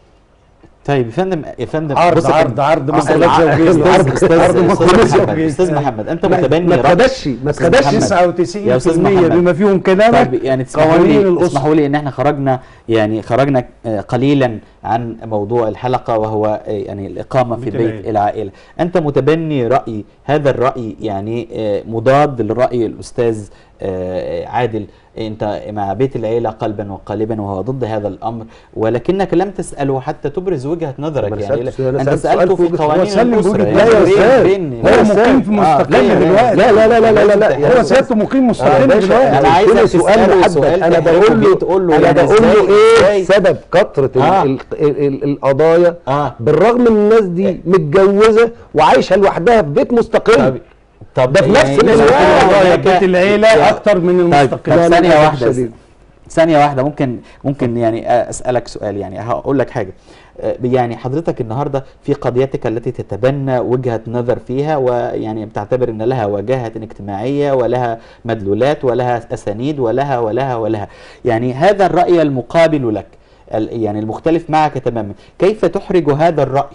طيب يا فندم يا فندم عرض بص يا عرض فندم. عرض آه، مسألة الع- زوجية. استاذ عرض- استاذ عرض استاذ مسألة محمد زوجية. استاذ محمد انت ما- متبني ما رأي- اتخدش ما أستاذ اتخدش محمد. 99% يا أستاذ محمد. بما فيهم كلامك طيب يعني تسمحوا قوانين لي الاسره تسمحوا لي ان احنا خرجنا يعني خرجنا آه، قليلا عن موضوع الحلقه وهو آه، يعني الاقامه في بيت بيت العيلة. العائله انت متبني راي هذا الراي يعني آه، مضاد لراي الاستاذ آه، عادل انت مع بيت العيله قلبا وقالبا وهو ضد هذا الامر ولكنك لم تساله حتى تبرز وجهه ما نظرك أنا يعني سألت- أنا انت سألت سالته سؤال في في وجهة- قوانين هو سلم الاسره بوجهة يعني نظر. لا يا بين- أستاذ. بين- هو لا يا مقيم أستاذ. في آه، مستقل لا، لا، دلوقتي لا لا لا لا لا لا, لا. لازم يا هو أستاذ. سيادته مقيم يا مستقل باشا دلوقتي انا أنا عايز عايزك سؤال تسأله محدد سؤال انا تحركه بقول بيه، له تقول له انا يعني بقول له إزاي- ايه إزاي؟ سبب كثره ال- آه. ال- ال- ال- القضايا اه بالرغم ان الناس دي متجوزه وعايشه لوحدها في بيت مستقل طب ده في نفس يعني الوقت إذا قضايا هناك- بيت العيله اكتر من طيب المستقل طب لا، لا، ثانية لا، واحدة شديد. ثانية واحدة ممكن ممكن يعني أسألك سؤال يعني هقول لك حاجة آه، يعني حضرتك النهاردة في قضيتك التي تتبنى وجهة نظر فيها ويعني بتعتبر أن لها وجاهة اجتماعية ولها مدلولات ولها أسانيد ولها ولها ولها يعني هذا الرأي المقابل لك ال- يعني المختلف معك تماما كيف تحرج هذا الرأي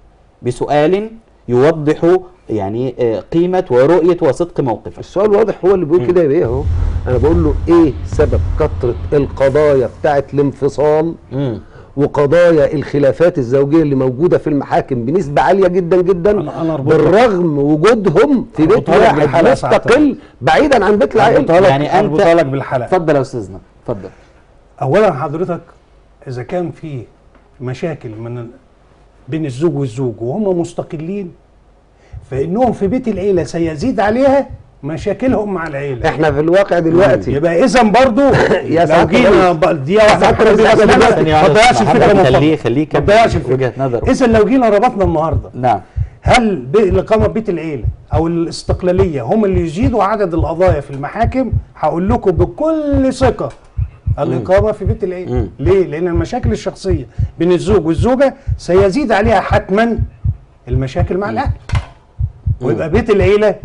بسؤال يوضح يعني آه، قيمة ورؤية وصدق موقفك السؤال واضح هو اللي بيقول كده يبقى ايه اهو انا بقول له ايه سبب كثره القضايا بتاعت الانفصال مم. وقضايا الخلافات الزوجيه اللي موجوده في المحاكم بنسبه عاليه جدا جدا أنا- أنا أربط لك. بالرغم وجودهم في بيت أربطها لك واحد بالحلقة ساعتها. مستقل بعيدا عن بيت العائله أربطها لك يعني أنت- أربطها لك بالحلقه اتفضل يا أستاذنا اتفضل اولا حضرتك اذا كان في مشاكل من بين الزوج والزوج وهم مستقلين فانهم في بيت العيله سيزيد عليها مشاكلهم مع العيله احنا في الواقع دلوقتي يبقى اذا برضو يا لو سعادة جينا الرئيس. ب- دقيقه واحده سعادة محمد الرئيس، بس أنا لا، دلوقتي- ما تضيعش الفكره من خليه فضلك. خليه ما تضيعش يكمل وجهه الفكره نظره اذا لو جينا ربطنا النهارده نعم هل ب- الإقامة بيت العيلة أو الاستقلالية هم اللي يزيدوا عدد القضايا في المحاكم هقول لكم بكل ثقة الإقامة في بيت العيلة مم. ليه؟ لأن المشاكل الشخصية بين الزوج والزوجة سيزيد عليها حتما المشاكل مع الأهل ويبقى بيت العيلة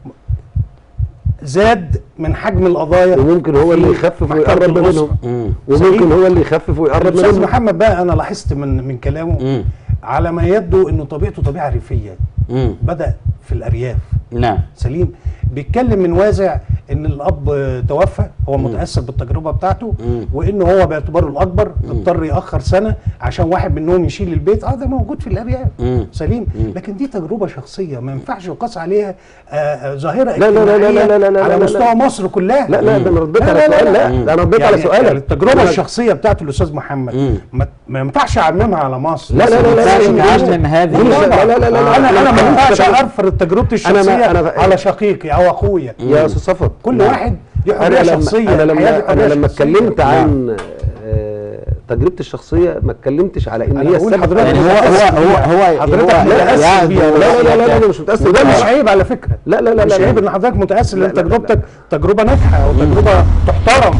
زاد من حجم القضايا وممكن هو اللي في يخفف محكمة ويقرب ما الأسرة. بينهم مم. وممكن صحيح. هو اللي يخفف ويقرب ما الأستاذ بينهم محمد بقى أنا لاحظت من من كلامه مم. على ما يبدو إنه طبيعته طبيعة ريفية مم. بدأ في الأرياف نعم سليم بيتكلم من وازع ان الاب توفى هو متاثر بالتجربه بتاعته مم. وانه هو باعتباره الاكبر اضطر ياخر سنه عشان واحد منهم يشيل البيت اه ده موجود في الارياف مم. سليم مم. لكن دي تجربه شخصيه ما ينفعش يقاس عليها آه، آه، ظاهره لا، لا، لا، لا، اجتماعية لا، لا، لا، على لا، لا. مستوى مصر كلها لا لا ده انا رديت لا، على لا، لا، سؤال لا. لا ده انا رديت يعني على سؤالك التجربه أنا- الشخصيه بتاعت الاستاذ محمد مم. ما, ما ينفعش اعممها على مصر لا، لا، لا، لا، ما لا، ينفعش لا، تعمم هذه لا، لا، لا، لا، لا، انا انا ما أنا ينفعش بتكلم- ارفض تجربتي أنا ما- الشخصيه أنا ب- على شقيقي او اخويا يا استاذ صفوت كل واحد له انا حريه لما شخصيه انا الحياة دي لما انا حرية لما شخصية. اتكلمت عن آه، تجربتي الشخصيه ما اتكلمتش على ان أنا هي بقول السبب حضرتك يعني هو متأثر هو هو بيها. هو حضرتك هو متأثر يعني بيها. لا لا لا لا انا مش متاثر وده بيها. مش عيب على فكره لا لا لا مش لا عيب لا. ان حضرتك متاثر لا، لان لا، لا، تجربتك تجربه ناجحه او تجربه تحترم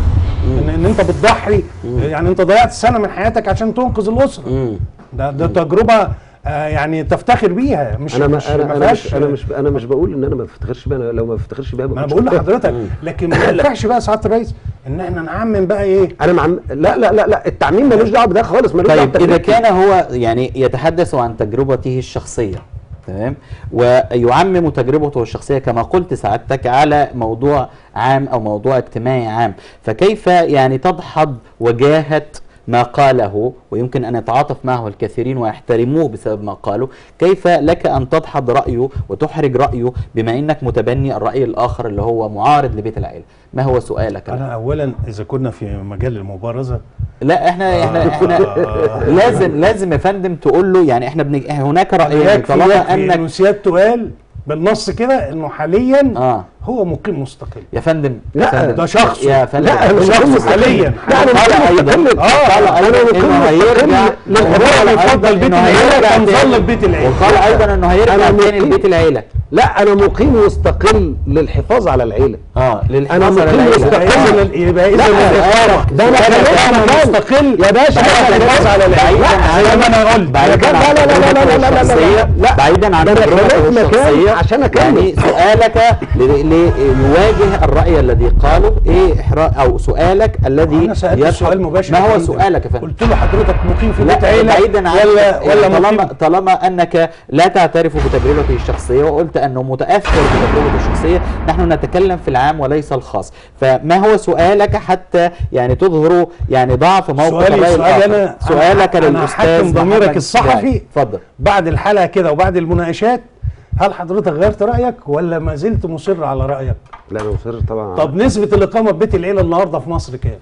ان ان انت بتضحي يعني انت ضيعت سنه من حياتك عشان تنقذ الاسره مم. ده ده تجربه آه، يعني تفتخر بيها مش انا ما مش انا ما انا فيهاش مش انا مش انا مش بقول ان انا ما بفتخرش بيها أنا لو ما بفتخرش بيها ما انا كنتش بقول قلتها. لحضرتك لكن ما ينفعش بقى سعاده الرئيس ان احنا نعمم بقى ايه انا مع لا لا لا لا التعميم ملوش دعوه بده خالص ملوش دعوه طيب اذا بتجربتي. كان هو يعني يتحدث عن تجربته الشخصيه تمام ويعمم تجربته الشخصيه كما قلت سعادتك على موضوع عام او موضوع اجتماعي عام فكيف يعني تدحض وجاهه ما قاله ويمكن ان يتعاطف معه الكثيرين ويحترموه بسبب ما قاله كيف لك ان تدحض رايه وتحرج رايه بما انك متبني الراي الاخر اللي هو معارض لبيت العيله ما هو سؤالك انا اولا اذا كنا في مجال المبارزه لا احنا احنا احنا لازم لازم يا فندم تقول له يعني احنا بنج... هناك رايين يكفي طالما يكفي انك انه سيادته قال بالنص كده انه حاليا اه هو مقيم مستقل يا فندم لا، يا فندم. ده شخصه. يا فندم لا، أنا شخص مقيم حاليا لا، أنا قال مقيم ايضا مستقل. آه، قال أنا ايضا مقيم انه هيرجع مستقل. هو وقال يفضل أيضاً بيت إنه العيلة هيرجع كان تاني. ظل بيت العيلة. وقال ايضا انه هيرجع أنا تاني مقيم. لبيت العيله لا انا مقيم مستقل للحفاظ على العيله اه أنا للحفاظ على مقيم العيله مستقل. إذا يبقى اذا لا، الاقامه ده أنا كمان انا كمان. مستقل يا باشا بعيداً الحفاظ على العيله بعيدا عن زي ما انا قلت بعيدا لا، عن لا، لا، لا، لا، تجربته لا، لا، لا، لا، الشخصية، لا. بعيدا عن ده أنا تجربته خليت مكان الشخصية عشان أكمل. يعني سؤالك ل- ليواجه الرأي الذي قاله ايه إحراء او سؤالك الذي انا سالت يشعر- سؤال مباشر ما يا هو فندم. سؤالك يا فندم قلت له حضرتك مقيم في لا بيت عيله بعيدا عن ولا يعني ولا طالما مقيم طالما انك لا تعترف بتجربته الشخصيه وقلت انه متاثر بتجربته الشخصيه نحن نتكلم في العام وليس الخاص فما هو سؤالك حتى يعني تظهر يعني ضعف موقف سؤالي- الراي سؤالي الآخر. أنا- سؤالك أنا للاستاذ هحكم ضميرك محمد الصحفي. سباعي. اتفضل بعد الحلقه كده وبعد المناقشات هل حضرتك غيرت رايك ولا ما زلت مصر على رايك لا انا مصر طبعا طب نسبه الاقامه في بيت العيله النهارده في مصر كام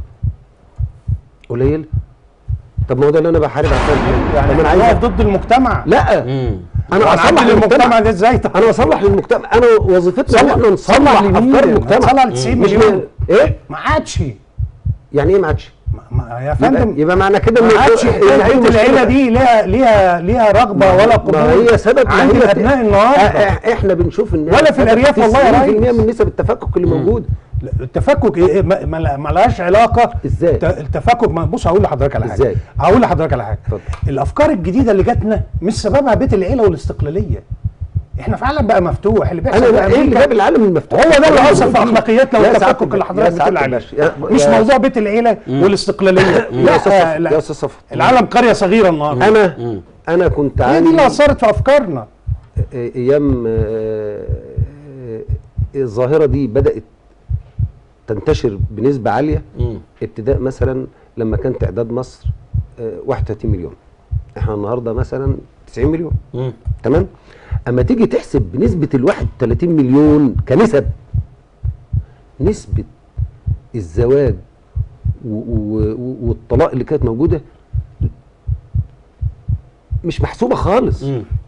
قليل طب ما هو ده اللي انا بحارب عشان يعني طب انا انا عايز ضد المجتمع لا مم. انا اصلح هنعدل للمجتمع المجتمع ده ازاي طب انا بصلح للمجتمع انا وظيفتنا ان صلح- احنا صلح نصلح لمين؟ افكار المجتمع هتصلح ل 90 مش مليون. ل- ايه ما عادش يعني ايه ما عادش ما- ما- يا يبقى, فندم يبقى معنى كده ما عادش إن حكايه هي بيت مشكلة. العيله دي ليها ليها ليها رغبه ولا قبول ما هي سبب ما عند هي الابناء النهارده إح- احنا بنشوف ان ولا في الأرياف والله يا 90% ريس. من نسب التفكك اللي موجود لا، التفكك إيه- إيه، ما- ما ما لهاش علاقه إزاي؟ الت- التفكك ما- بص هقول لحضرتك على حاجه إزاي؟ هقول لحضرتك على حاجه اتفضل. الافكار الجديده اللي جاتنا مش سببها بيت العيله والاستقلاليه احنا في عالم بقى مفتوح اللي بيحصل انا في بقى ايه اللي امريكا جاب العالم المفتوح هو ده اللي اثر في اخلاقياتنا يا والتفكك سعادة اللي الباشا، حضرتك يا سعادة بتقول عليه الباشا، يا- مش يا- موضوع بيت العيله والاستقلاليه يا أستاذ لا صفوت، لا يا أستاذ صفوت. العالم قريه صغيره النهارده انا انا كنت هي دي عندي اللي اثرت في افكارنا ايام آه، آه، الظاهره دي بدات تنتشر بنسبه عاليه مم. ابتداء مثلا لما كان تعداد مصر آه، 31 مليون احنا النهارده مثلا 90 مليون مم. تمام اما تيجي تحسب بنسبه ال 31 مليون كنسب نسبه الزواج و- و- و- والطلاق اللي كانت موجوده مش محسوبه خالص مم.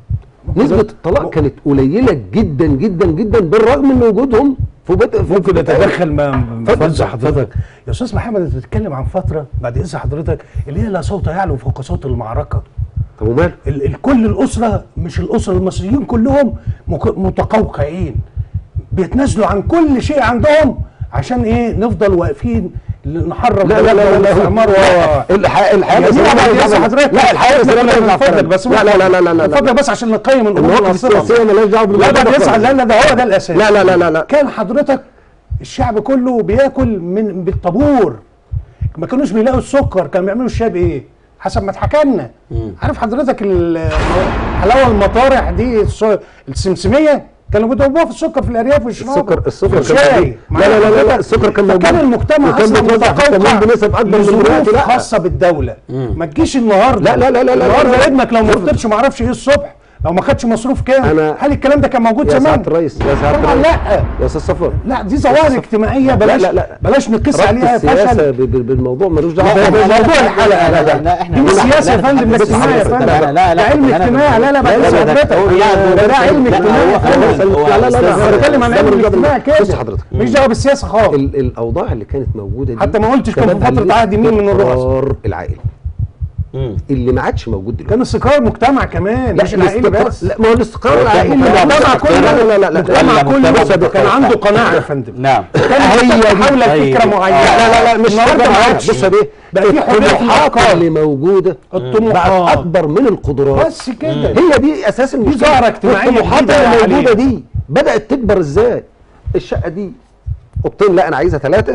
نسبه الطلاق كانت قليله جدا جدا جدا بالرغم من وجودهم في بيت في ممكن بيت- اتدخل ما ما- اتفضل، اذن حضرتك اتفضل. يا استاذ محمد انت بتتكلم عن فتره بعد اذن حضرتك اللي هي لا صوت يعلو فوق صوت المعركه طب ومال ال- ال- كل الاسره مش الاسره المصريين كلهم مك- متقوقعين بيتنازلوا عن كل شيء عندهم عشان ايه نفضل واقفين ل- نحرر لا لا لا لا لا الاستعمار و- الحياه الحياه يعني الإسلامية بعد مالهاش اذن دعوة- حضرتك لا الحياه الاسلاميه مالهاش دعوة اتفضل بالكلام. بس لا لا لا لا لا لا اتفضل بس عشان نقيم الامور المواقف ونفصلها. السياسيه مالهاش دعوه لا بالموضوع بعد ده اذن خالص. لا لا ده هو ده الاساس لا لا لا لا لا كان حضرتك الشعب كله بياكل من بالطابور ما كانوش بيلاقوا السكر كانوا بيعملوا الشاي بايه حسب ما اتحكى لنا عارف حضرتك ال- الحلاوه المطارح دي الس- السمسميه كانوا بيضربوها في السكر في الارياف والشراب السكر السكر كان الشاي موجود. لا لا لا لا, لا السكر كان موجود كان المجتمع وكان اصلا بيتوزع في التموين متقوقع بنسب اكبر من لظروف دلوقتي لا خاصه بالدوله ما تجيش النهارده لا لا لا لا لا النهارده لا. ابنك لو ما فطرش ما اعرفش ايه الصبح لو ما خدش مصروف كام أنا- هل الكلام ده كان موجود يا زمان سعاده الرئيس يا سعاده طبعا الرئيس لا يا استاذ صفوان لا دي ظواهر اجتماعيه بلاش لا، لا. بلاش نقيس ربط عليها السياسه فشل ب- ب- بالموضوع ملوش لا، دعوه لا، بالموضوع. موضوع الحلقه لا لا لا، احنا دي مش لا، سياسه لا، يا فندم ده نتحدث اجتماع يا عن- فندم لا، لا، لا، ده علم أنا- اجتماعي لا لا بعد لا، لا، ده- حضرتك هو- لا، ده ده علم لا، اجتماعي هو- يا فندم. هو- لا، لا، لا، انا لا، بتكلم عن لا، علم لا، لا، الاجتماع بص كده حضرتك. مش دعوه بالسياسه خالص ال- الاوضاع اللي كانت موجوده دي حتى ما قلتش كان في سببها فترة عهد مين من الرؤساء. الاستقرار العائلي اللي ما عادش موجود دلوقتي كان استقرار مجتمع كمان مش العائلي الاستقرار- بس لا ما هو الاستقرار هو العائلي كان مجتمع المجتمع كله كله لا لا لا لا المجتمع ولا كله مجتمع كان متقطع. عنده قناعه يا فندم نعم كان هي حول طيب. فكره معينه آه. لا لا لا مش النهارده فكرة ما معينة. عادش بص يا بيه بقى في حريه الطموحات الافكار اللي موجوده بقت الطموحات اكبر من القدرات بس كده هي دي اساس المجتمع ظاهرة اجتماعية الطموحات جديدة اللي علينا. موجوده دي بدات تكبر ازاي الشقه دي اوضتين لا انا عايزها ثلاثه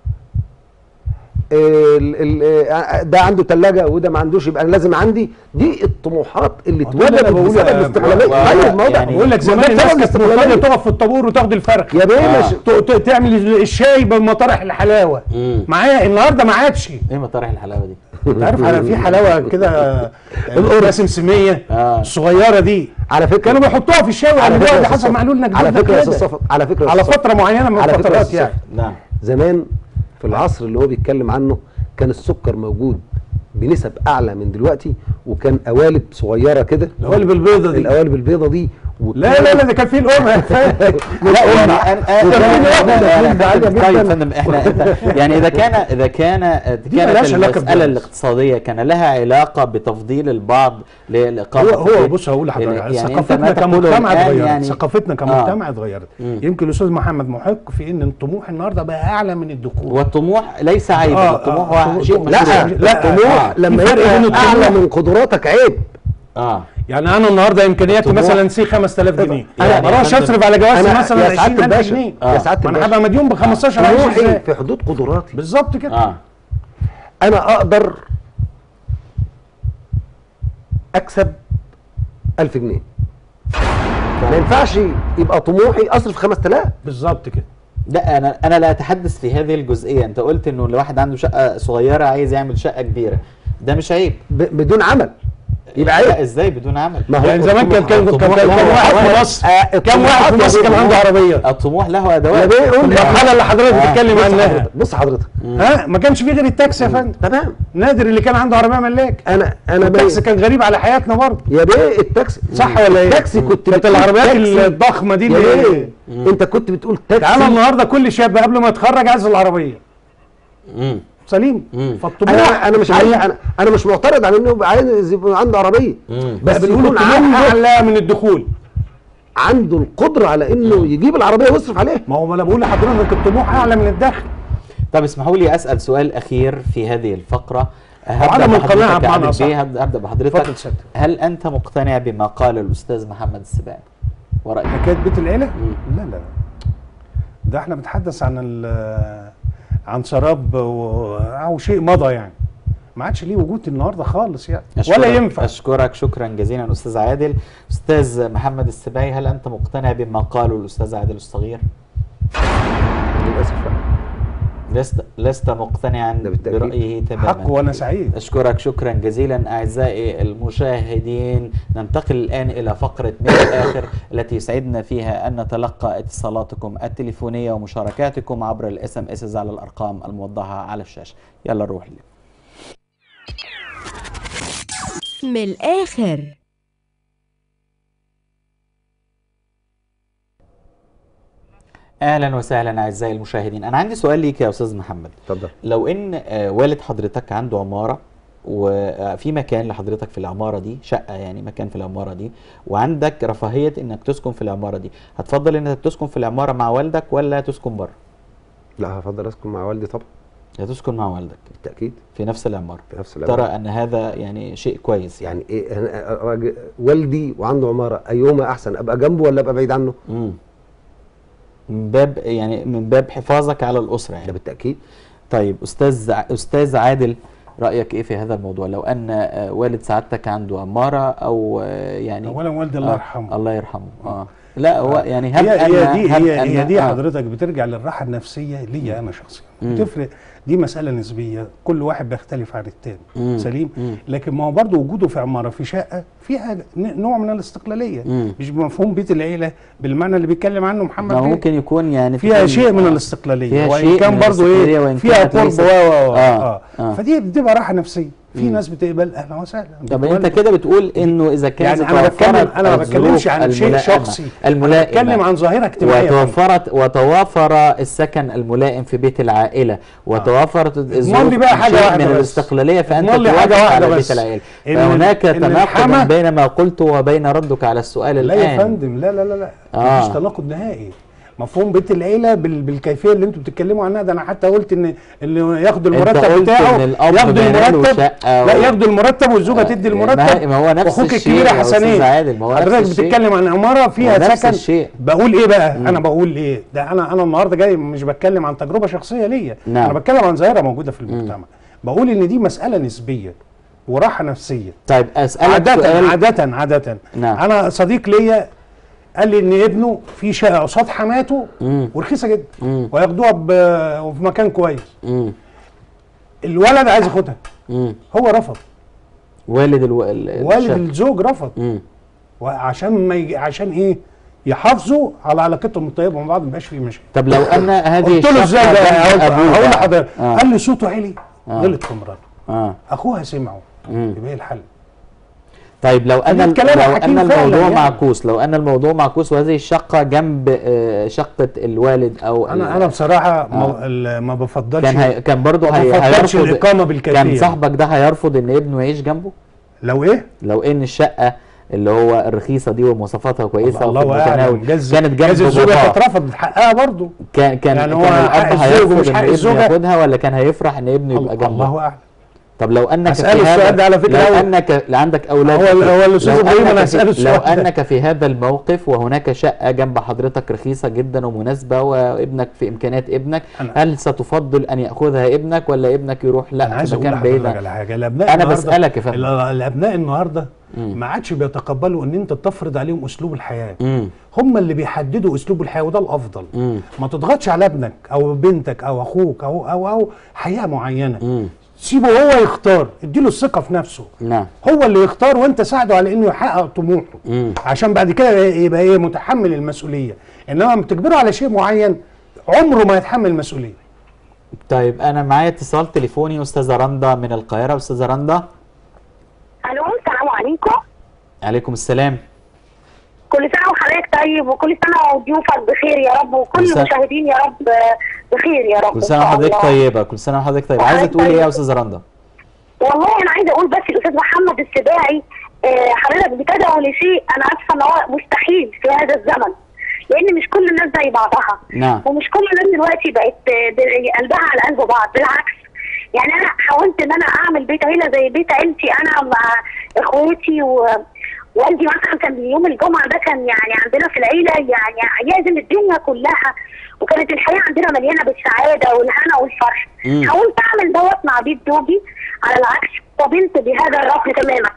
ال- ال- آه، ده عنده ثلاجه وده ما عندوش يبقى أنا لازم عندي دي الطموحات اللي ما ده اللي اتولدت أنا بقوله بسبب يا الاستغلاليه و- طيب ما هو ده يعني بقول لك زمان ده الناس بسبب كانت الاستغلالية. مضطره تقف في الطابور وتاخد الفرخ يا بيه آه. مش ت- ت- تعمل الشاي بمطارح الحلاوه مم. معايا النهارده ما عادش ايه مطارح الحلاوه دي انت عارف على في حلاوه كده القرى سمسميه آه. الصغيره دي على فكره كانوا بيحطوها في الشاي على وعلى فكره يا ده أستاذ حسب صفا- ما قالوا لنا على جدودنا فكره يا استاذ كده. صفا على فكره يا على أستاذ صفا. فتره معينه من على فكرة الفترات يا يعني نعم زمان في العصر اللي هو بيتكلم عنه كان السكر موجود بنسب اعلى من دلوقتي وكان قوالب صغيره كده القوالب البيضه دي القوالب البيضه دي لا لا لا ده كان في الام يا فندم. لا يعني أنا- أنا- وكان في أنا- واحدة أنا- تكون بعيدة طيب يا جداً. فندم احنا إنت- يعني اذا كان اذا كان كانت ملهاش علاقة المساله بالجواز. الاقتصاديه كان لها علاقه بتفضيل البعض لاقامه هو هو البيت. بص هقول لحضرتك يعني أنت ثقافتنا ما تقوله كمجتمع الآن اتغيرت يعني- ثقافتنا كمجتمع اتغيرت مم. يمكن الاستاذ محمد محق في ان الطموح النهارده بقى اعلى من الدخول والطموح ليس عيبا آه، الطموح آه، هو طموح- شيء طموح- لا مشروع. لا، الطموح آه. لما في فرق يبقى بين اعلى الطموح- من قدراتك عيب اه يعني انا النهارده امكانياتي الطموح- مثلا سي 5000 جنيه يعني انا اروح يا فندم- اصرف على جوازي أنا- مثلا يا سعادة 20000 الباشا، جنيه آه. يا سعاده ما انا الباشا هبقى مديون ب 15 عايش طموحي ازاي في حدود قدراتي بالظبط كده اه انا اقدر اكسب 1000 جنيه ما ينفعش يبقى طموحي اصرف 5000 بالظبط كده لا انا انا لا اتحدث في هذه الجزئيه انت قلت انه الواحد عنده شقه صغيره عايز يعمل شقه كبيره ده مش عيب ب- بدون عمل يبقى لا عيب ازاي بدون عمل ما هو يعني زمان كان كان كان الطموح- كان واحد في مصر كم واحد في مصر كان عنده عربيه الطموح له يا ادوات بيه قول لي المرحله اللي حضرتك آه. بتتكلم بص عنها حضرتك بص حضرتك ها ما كانش فيه غير التاكسي يا فندم تمام نادر اللي كان عنده عربيه ملاك انا انا التاكسي بيه كان غريب على حياتنا برضه يا بيه التاكسي صح ولا ايه؟ التاكسي كنت كانت بتقول العربيات تاكسي. الضخمه دي يا اللي بيه انت كنت بتقول تعالى تاكسي النهارده كل شاب قبل ما يتخرج عايز العربيه مم. سليم مم. فالطموح انا انا مش عايز انا انا مش معترض على انه يبقى عايز يبقى عنده عربيه مم. بس بنقول يكون الطموح عنده اعلى من الدخول عنده القدره على انه يجيب العربيه ويصرف عليها ما هو انا بقول لحضرتك الطموح اعلى من الدخل طب اسمحوا لي اسال سؤال اخير في هذه الفقره عدم القناعة بحضرتك يا بمعنى عبد أصح. البيه، هبدا هبدأ بحضرتك اتفضل سيادتك. هل انت مقتنع بما قال الاستاذ محمد السباعي ورايك حكايه بيت العيله مم. لا لا لا ده احنا بنتحدث عن ال- عن شراب و- او شيء مضى يعني ما عادش ليه وجود النهارده خالص يعني أشكرك ولا ينفع اشكرك شكرا جزيلا استاذ عادل استاذ محمد السباعي هل انت مقتنع بما قاله الاستاذ عادل الصغير للاسف لست لست مقتنعا ده بالتأكيد. برايه تماما حق وانا سعيد أشكرك شكرا جزيلا أعزائي المشاهدين ننتقل الآن إلى فقرة من الآخر التي يسعدنا فيها أن نتلقى اتصالاتكم التليفونية ومشاركاتكم عبر الاس ام اس على الأرقام الموضحة على الشاشة يلا نروح لي. من الآخر اهلا وسهلا اعزائي المشاهدين انا عندي سؤال ليك يا استاذ محمد اتفضل لو ان آه، والد حضرتك عنده عماره وفي مكان لحضرتك في العماره دي شقه يعني مكان في العماره دي وعندك رفاهيه انك تسكن في العماره دي هتفضل انك تسكن في العماره مع والدك ولا تسكن بره لا هفضل اسكن مع والدي طبعا هتسكن مع والدك بالتاكيد في نفس العماره في نفس العمارة. ترى ان هذا يعني شيء كويس يعني ايه أنا راجل والدي وعنده عماره ايهما احسن ابقى جنبه ولا ابقى بعيد عنه؟ مم. من باب يعني من باب حفاظك على الاسره ده يعني بالتاكيد طيب استاذ ع- استاذ عادل رايك ايه في هذا الموضوع لو ان آه، والد سعادتك عنده عماره او آه، يعني اولا والدي الله آه، يرحمه الله يرحمه اه لا هو يعني هب هي أن هي دي هب هي, أن هي دي آه. حضرتك بترجع للراحه النفسيه ليا انا شخصيا مم. بتفرق دي مساله نسبيه كل واحد بيختلف عن التاني مم. سليم مم. لكن ما هو برضه وجوده في عماره في شقه فيها ن- نوع من الاستقلاليه مم. مش بمفهوم بيت العيله بالمعنى اللي بيتكلم عنه محمد ما هو بيه. ممكن يكون يعني فيها تكون- شيء من آه. الاستقلاليه فيها وان شيء كان من برضه الاستقلالية ايه وإن فيها كانت قرب ليست- و و و- آه، اه آه. فدي بتبقى راحه نفسيه في مم. ناس بتقبل اهلا وسهلا طب بتولد. انت كده بتقول انه اذا كانت يعني انا بتكلم انا ما بتكلمش عن شيء شخصي انا الملائمه بتكلم عن ظاهره اجتماعيه وتوفرت وتوافر السكن الملائم في بيت العائله وتوافرت الظروف لي بقى حاجة شيء واحدة من بس. الاستقلاليه فانت اضمن لي حاجة توافق واحدة على بس. بيت العائله إن- فهناك إن تناقض الحما- بين ما قلته وبين ردك على السؤال لا الان يا فندم لا لا لا لا آه. مفيش تناقض نهائي مفهوم بيت العيله بال... بالكيفيه اللي انتوا بتتكلموا عنها ده انا حتى قلت ان اللي ياخد المرتب قلت بتاعه إن الأب ياخد بينال له المرتب شقة لا و- ياخد المرتب والزوجه تدي ما- المرتب ما هو نفس واخوك الشيء الكبيره يا أستاذ حسنين عادل، ما هو نفس حضرتك الشيء. بتتكلم عن عماره فيها نفس سكن الشيء. بقول ايه بقى انا بقول ايه ده انا انا النهارده جاي مش بتكلم عن تجربه شخصيه ليا نعم. انا بتكلم عن ظاهره موجوده في المجتمع بقول ان دي مساله نسبيه وراحه نفسيه طيب اسالك عادة سؤال عادة عادة نعم. أنا صديق ليا قال لي إن ابنه في شقة قصاد حماته مم. ورخيصة جدا مم. وياخدوها ب- وفي مكان كويس مم. الولد عايز ياخدها مم. هو رفض والد الو... ال- والد الشاب. الزوج رفض مم. وعشان ما يجي عشان إيه يحافظوا على علاقتهم الطيبة مع بعض ما يبقاش فيه مشاكل طب لو ان هذه قلت له ازاي الشقة بقى جنب هقول أبوه هقول بقى. لحضرتك آه. قال لي صوته عالي آه. غلط في مراته اه اخوها سمعه مم. يبقى ايه الحل طيب لو ان خليك كلام لو حكيم ان فعلاً الموضوع يعني. معكوس لو ان الموضوع معكوس وهذه الشقه جنب آه، شقه الوالد او انا ال- انا بصراحة ما, آه. ال- ما بفضلش كان هي كان برضه ما هي بفضلش هيرفض الإقامة بالكيفية كان صاحبك ده هيرفض ان ابنه يعيش جنبه لو ايه لو ان الشقه اللي هو الرخيصه دي ومواصفاتها كويسه الله وفي اعلم المتناول جاز كانت جنب جاز الزوجه باباه كانت رفضت حقها برضه كان كان يعني كان هو الاب حق الزوج هيرفض ومش ان حق ابنه الزوجة؟ ياخدها ولا كان هيفرح ان ابنه يبقى جنبه الله اعلم طب لو انك أسأله في السؤال هذا ده على فكرة لو هو- انك عندك اولاد هو ال- هو الأستاذ لو إبراهيم أنك أنا في- أسأله لو السؤال ده. انك في هذا الموقف وهناك شقه جنب حضرتك رخيصه جدا ومناسبه وابنك في امكانيات ابنك أنا- هل ستفضل ان ياخذها ابنك ولا ابنك يروح انا لا عايز في اقول مكان بعيد لحضرتك عن- على حاجه الابناء أنا النهاردة- بسألك يا فندم. ال- الابناء النهارده مم. ما عادش بيتقبلوا ان انت تفرض عليهم اسلوب الحياه مم. هم اللي بيحددوا اسلوب الحياه وده الافضل مم. ما تضغطش على ابنك او بنتك او اخوك او او او حياه معينه مم. سيبه هو يختار اديله الثقه في نفسه نعم هو اللي يختار وانت ساعده على انه يحقق طموحه مم. عشان بعد كده يبقى ايه متحمل المسؤوليه انما لما تجبره على شيء معين عمره ما يتحمل المسؤوليه طيب انا معايا اتصال تليفوني استاذه رندا من القاهره استاذه رندا الو السلام عليكم عليكم السلام كل سنه وحضرتك طيب وكل سنه وضيوفك بخير يا رب وكل كل سنة- المشاهدين يا رب آه، بخير يا رب كل إن سنه شاء وحضرتك الله. طيبه كل سنه وحضرتك طيبه عايزه وحضرتك تقولي ايه يا طيب. استاذه رندا والله انا عايزه اقول بس الاستاذ محمد السباعي آه، حضرتك بتدعو لشيء انا عارفه ان هو مستحيل في هذا الزمن لان مش كل الناس زي بعضها نعم. ومش كل الناس دلوقتي بقت آه، ب- قلبها على قلب بعض بالعكس يعني انا حاولت ان انا اعمل بيت عيله زي بيت عيلتي انا مع اخواتي و والدي مثلا كان يوم الجمعه ده كان يعني عندنا في العيله يعني يعزم الدنيا كلها وكانت الحياه عندنا مليانه بالسعاده والهنا والفرح مم. حاولت اعمل دوت مع بيت زوجي على العكس قبلت بهذا الرفض تماما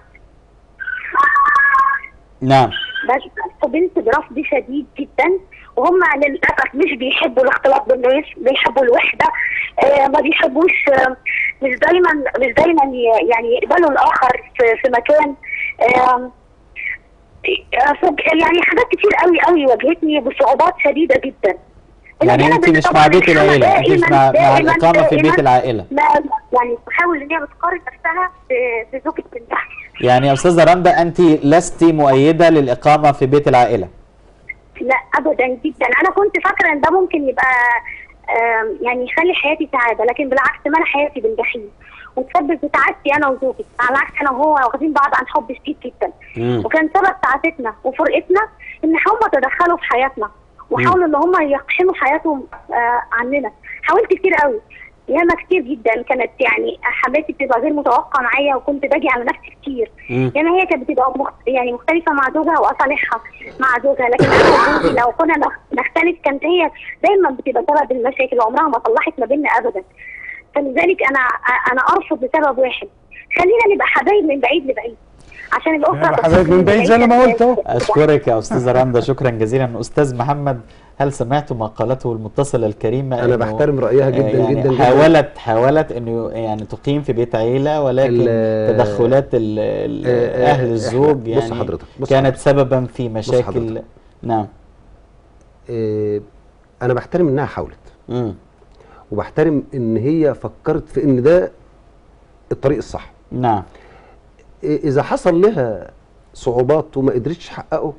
نعم بس قبلت برفض شديد جدا وهم للاسف مش بيحبوا الاختلاط بالناس بيحبوا الوحده آه ما بيحبوش آه مش دايما مش دايما ي- يعني يقبلوا الاخر في, في مكان آه آه، فوق- يعني حاجات كتير قوي قوي واجهتني بصعوبات شديده جدا يعني الأجانب انت اللي مش طبعاً مع بيت الحالة العيله انت مش دائماً- مع, مع دائماً- الاقامه في بيت دائماً العائله ما يعني بتحاول ان هي بتقارن نفسها ب- بزوجة بنتها يعني يا استاذه رندا انت لست مؤيده للاقامه في بيت العائله لا ابدا جدا انا كنت فاكره ان ده ممكن يبقى آم، يعني يخلي حياتي سعاده لكن بالعكس ملا حياتي بالجحيم وتسبب في سعادتي انا وزوجي على العكس انا وهو واخدين بعض عن حب شديد جدا مم. وكان سبب سعادتنا وفرقتنا ان هم تدخلوا في حياتنا وحاولوا ان هم يقحموا حياتهم آه عننا حاولت كتير قوي ياما كتير جدا كانت يعني حماتي بتبقى غير متوقعه معايا وكنت باجي على نفسي كتير مم. يعني هي كانت بتبقى مخ... يعني مختلفه مع زوجها واصالحها مع زوجها لكن انا وجوزي لو كنا نخ- نختلف كانت هي دايما بتبقى سبب المشاكل وعمرها ما صلحت ما بيننا ابدا فلذلك انا انا ارفض لسبب واحد خلينا نبقى حبايب من بعيد لبعيد عشان الاسره نبقى تبقى حبايب من بعيد زي ما قلت اهو اشكرك يا استاذه رندا شكرا جزيلا استاذ محمد هل سمعتوا ما قالته المتصله الكريمه انا إنه- بحترم رايها جدا يعني جدا جدا حاولت حاولت انه يعني تقيم في بيت عيله ولكن ال- تدخلات ال ال آه، آه، اهل إحنا- الزوج بص يعني حضرتك، بص كانت حضرتك. سببا في مشاكل حضرتك. نعم آه، انا بحترم انها حاولت مم. وبحترم ان هي فكرت في ان ده الطريق الصح نعم إيه اذا حصل لها صعوبات وما قدرتش تحققه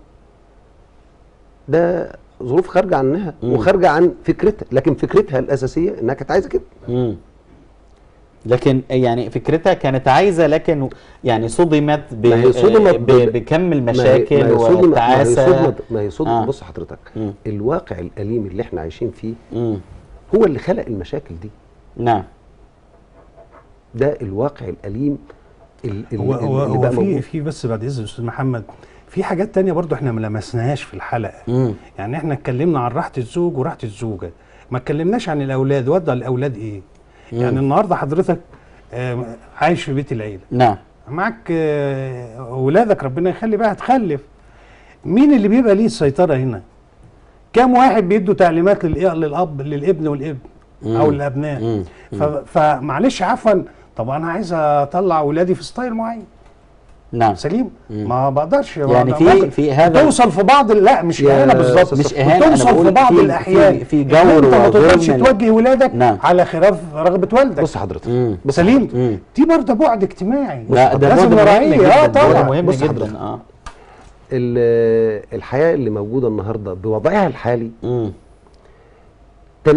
ده ظروف خارجه عنها مم. وخارجه عن فكرتها لكن فكرتها الاساسيه انها كانت عايزه كده مم. لكن يعني فكرتها كانت عايزه لكن يعني صدمت ب... ما هي صدمت ب... ب- بكم ما هي- المشاكل ما هي صدمة- ما هي والتعاسه صدمة ما هي صدمة آه. بص حضرتك مم. الواقع الاليم اللي احنا عايشين فيه مم. هو اللي خلق المشاكل دي نعم ده الواقع الاليم ال- ال- هو هو, اللي هو بقى في موجود في بس بعد اذن استاذ محمد في حاجات تانية برضو احنا ما لمسناهاش في الحلقه مم. يعني احنا اتكلمنا عن راحه الزوج وراحه الزوجه ما اتكلمناش عن الاولاد وضع الاولاد ايه يعني النهارده حضرتك آه، عايش في بيت العيله نعم معاك آه، اولادك ربنا يخلي بقى هتخلف مين اللي بيبقى ليه السيطره هنا كام واحد بيدوا تعليمات للإيه- للاب للابن والابن او مم. الابناء مم. ف- فمعلش عفوا طب انا عايز اطلع اولادي في ستايل معين نعم سليم مم. ما بقدرش يعني في- ممكن في هذا- توصل في بعض ال- لا مش يا اهانه بالظبط أستاذ مش إهانة، أنا توصل بقول في بعض في- الاحيان في- في إن جور انت ما تقدرش وظلم. توجه ولادك نعم. على خلاف رغبه والدك بص حضرتك مم. بص سليم مم. دي برضه بعد اجتماعي لا ده لازم بعد مهم نراعيه جدا اه بعد طبعا مهم بص حضرتك. جدا اه ال- الحياه اللي موجوده النهارده بوضعها الحالي مم. 80%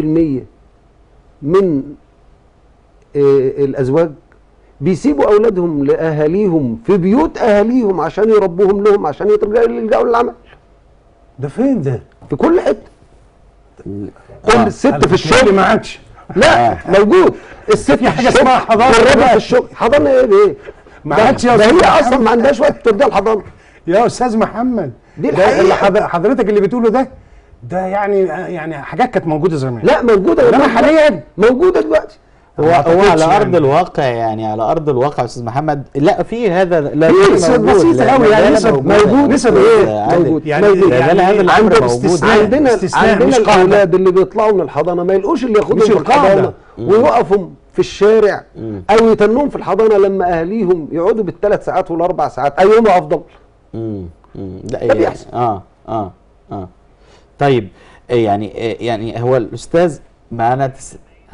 من آه، الازواج بيسيبوا اولادهم لاهاليهم في بيوت اهاليهم عشان يربوهم لهم عشان يترجعوا يلجأوا للعمل ده فين ده؟ في كل حته كل آه. الست أنا في بتهيألي الشغل ما عادش لا موجود الست في حاجة في الشغل، اسمها حضانة والراجل دلوقتي. في الشغل حضانه ايه بايه؟ ما ده- عادش يا ده أستاذ هي محمد. اصلا ما عندهاش وقت توديها الحضانه يا استاذ محمد دي ده الحقيقة. اللي حض- حضرتك اللي بتقوله ده ده يعني يعني حاجات كانت موجوده زمان لا موجوده انما دلوقتي. حاليا موجوده دلوقتي هو ما هو أعتقدش على ارض يعني. الواقع يعني على ارض الواقع يا استاذ محمد لا في هذا لا في في نسب موجود، بسيطة لا، أوي، لا، يعني لا نسب موجودة. موجود، نسب إيه؟ عادل. موجود. يعني موجود. لا، لا، يعني هذا الامر عندك موجود استثناء. عندنا استثناء عندنا مش قاعدة. الاولاد اللي بيطلعوا من الحضانه ما يلقوش اللي ياخدهم مش في القاعدة. الحضانه ويقفوا في الشارع او يتنوهم في الحضانه لما اهاليهم يقعدوا بالثلاث ساعات والاربع ساعات ايهما افضل مم. مم. لا ده يعني بيحصل. اه اه اه طيب إيه يعني إيه يعني هو الاستاذ معانا تس...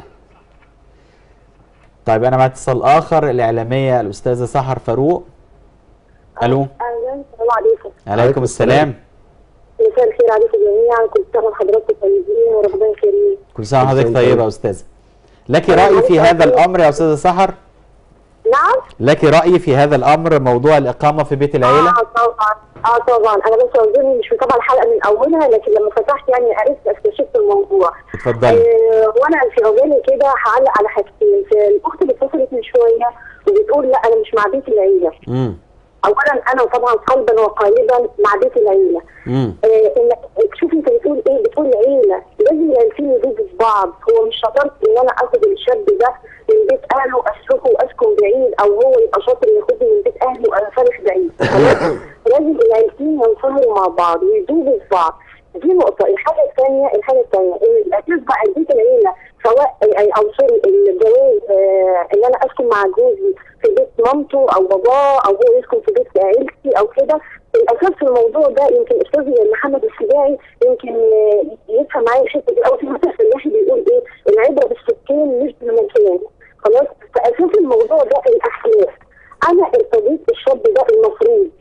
طيب انا مع اتصال اخر الاعلاميه الاستاذه سحر فاروق الو اهلا السلام عليكم عليكم السلام مساء الخير عليكم جميعا كل سنه وحضراتكم طيبين وربنا يخليك كل سنه كل وحضرتك سنة طيبه طيب. يا استاذه لك راي في هذا الامر يا استاذه سحر نعم لك راي في هذا الامر موضوع الاقامه في بيت العيله اه طبعا اه طبعا انا بس اعذرني مش متابعه الحلقه من اولها لكن لما فتحت يعني عرفت اكتشفت الموضوع اتفضلي آه وانا في عجالي كده هعلق على حاجتين في الاخت اللي اتصلت من شويه وبتقول لا انا مش مع بيت العيله امم اولا انا طبعا قلبا وقالبا مع بيت العيله امم آه انك شوف انت بتقول ايه بتقول عيله لازم العيلتين يدوبوا في بعض هو مش شطارة ان انا اخد الشاب ده من بيت اهله اسرقه واسكن بعيد او هو يبقى شاطر ياخدني من بيت اهله وانا فارق بعيد خلاص لازم العيلتين ينصهروا مع بعض ويدوبوا في بعض دي نقطة، الحاجة الثانية الحاجة الثانية إن الأساس بقى بيت العيلة سواء أي أو سوري الجواز آه إن أنا أسكن مع جوزي في بيت مامته أو باباه أو هو يسكن في بيت عيلتي أو كده الأساس في الموضوع ده يمكن أستاذي محمد السباعي يمكن آه، يفهم معايا الحتة دي أو في مثل فلاحي بيقول إيه العبرة بالسكين مش بالمكان خلاص فأساس الموضوع ده الأخلاق أنا ارتضيت الشاب ده المفروض هو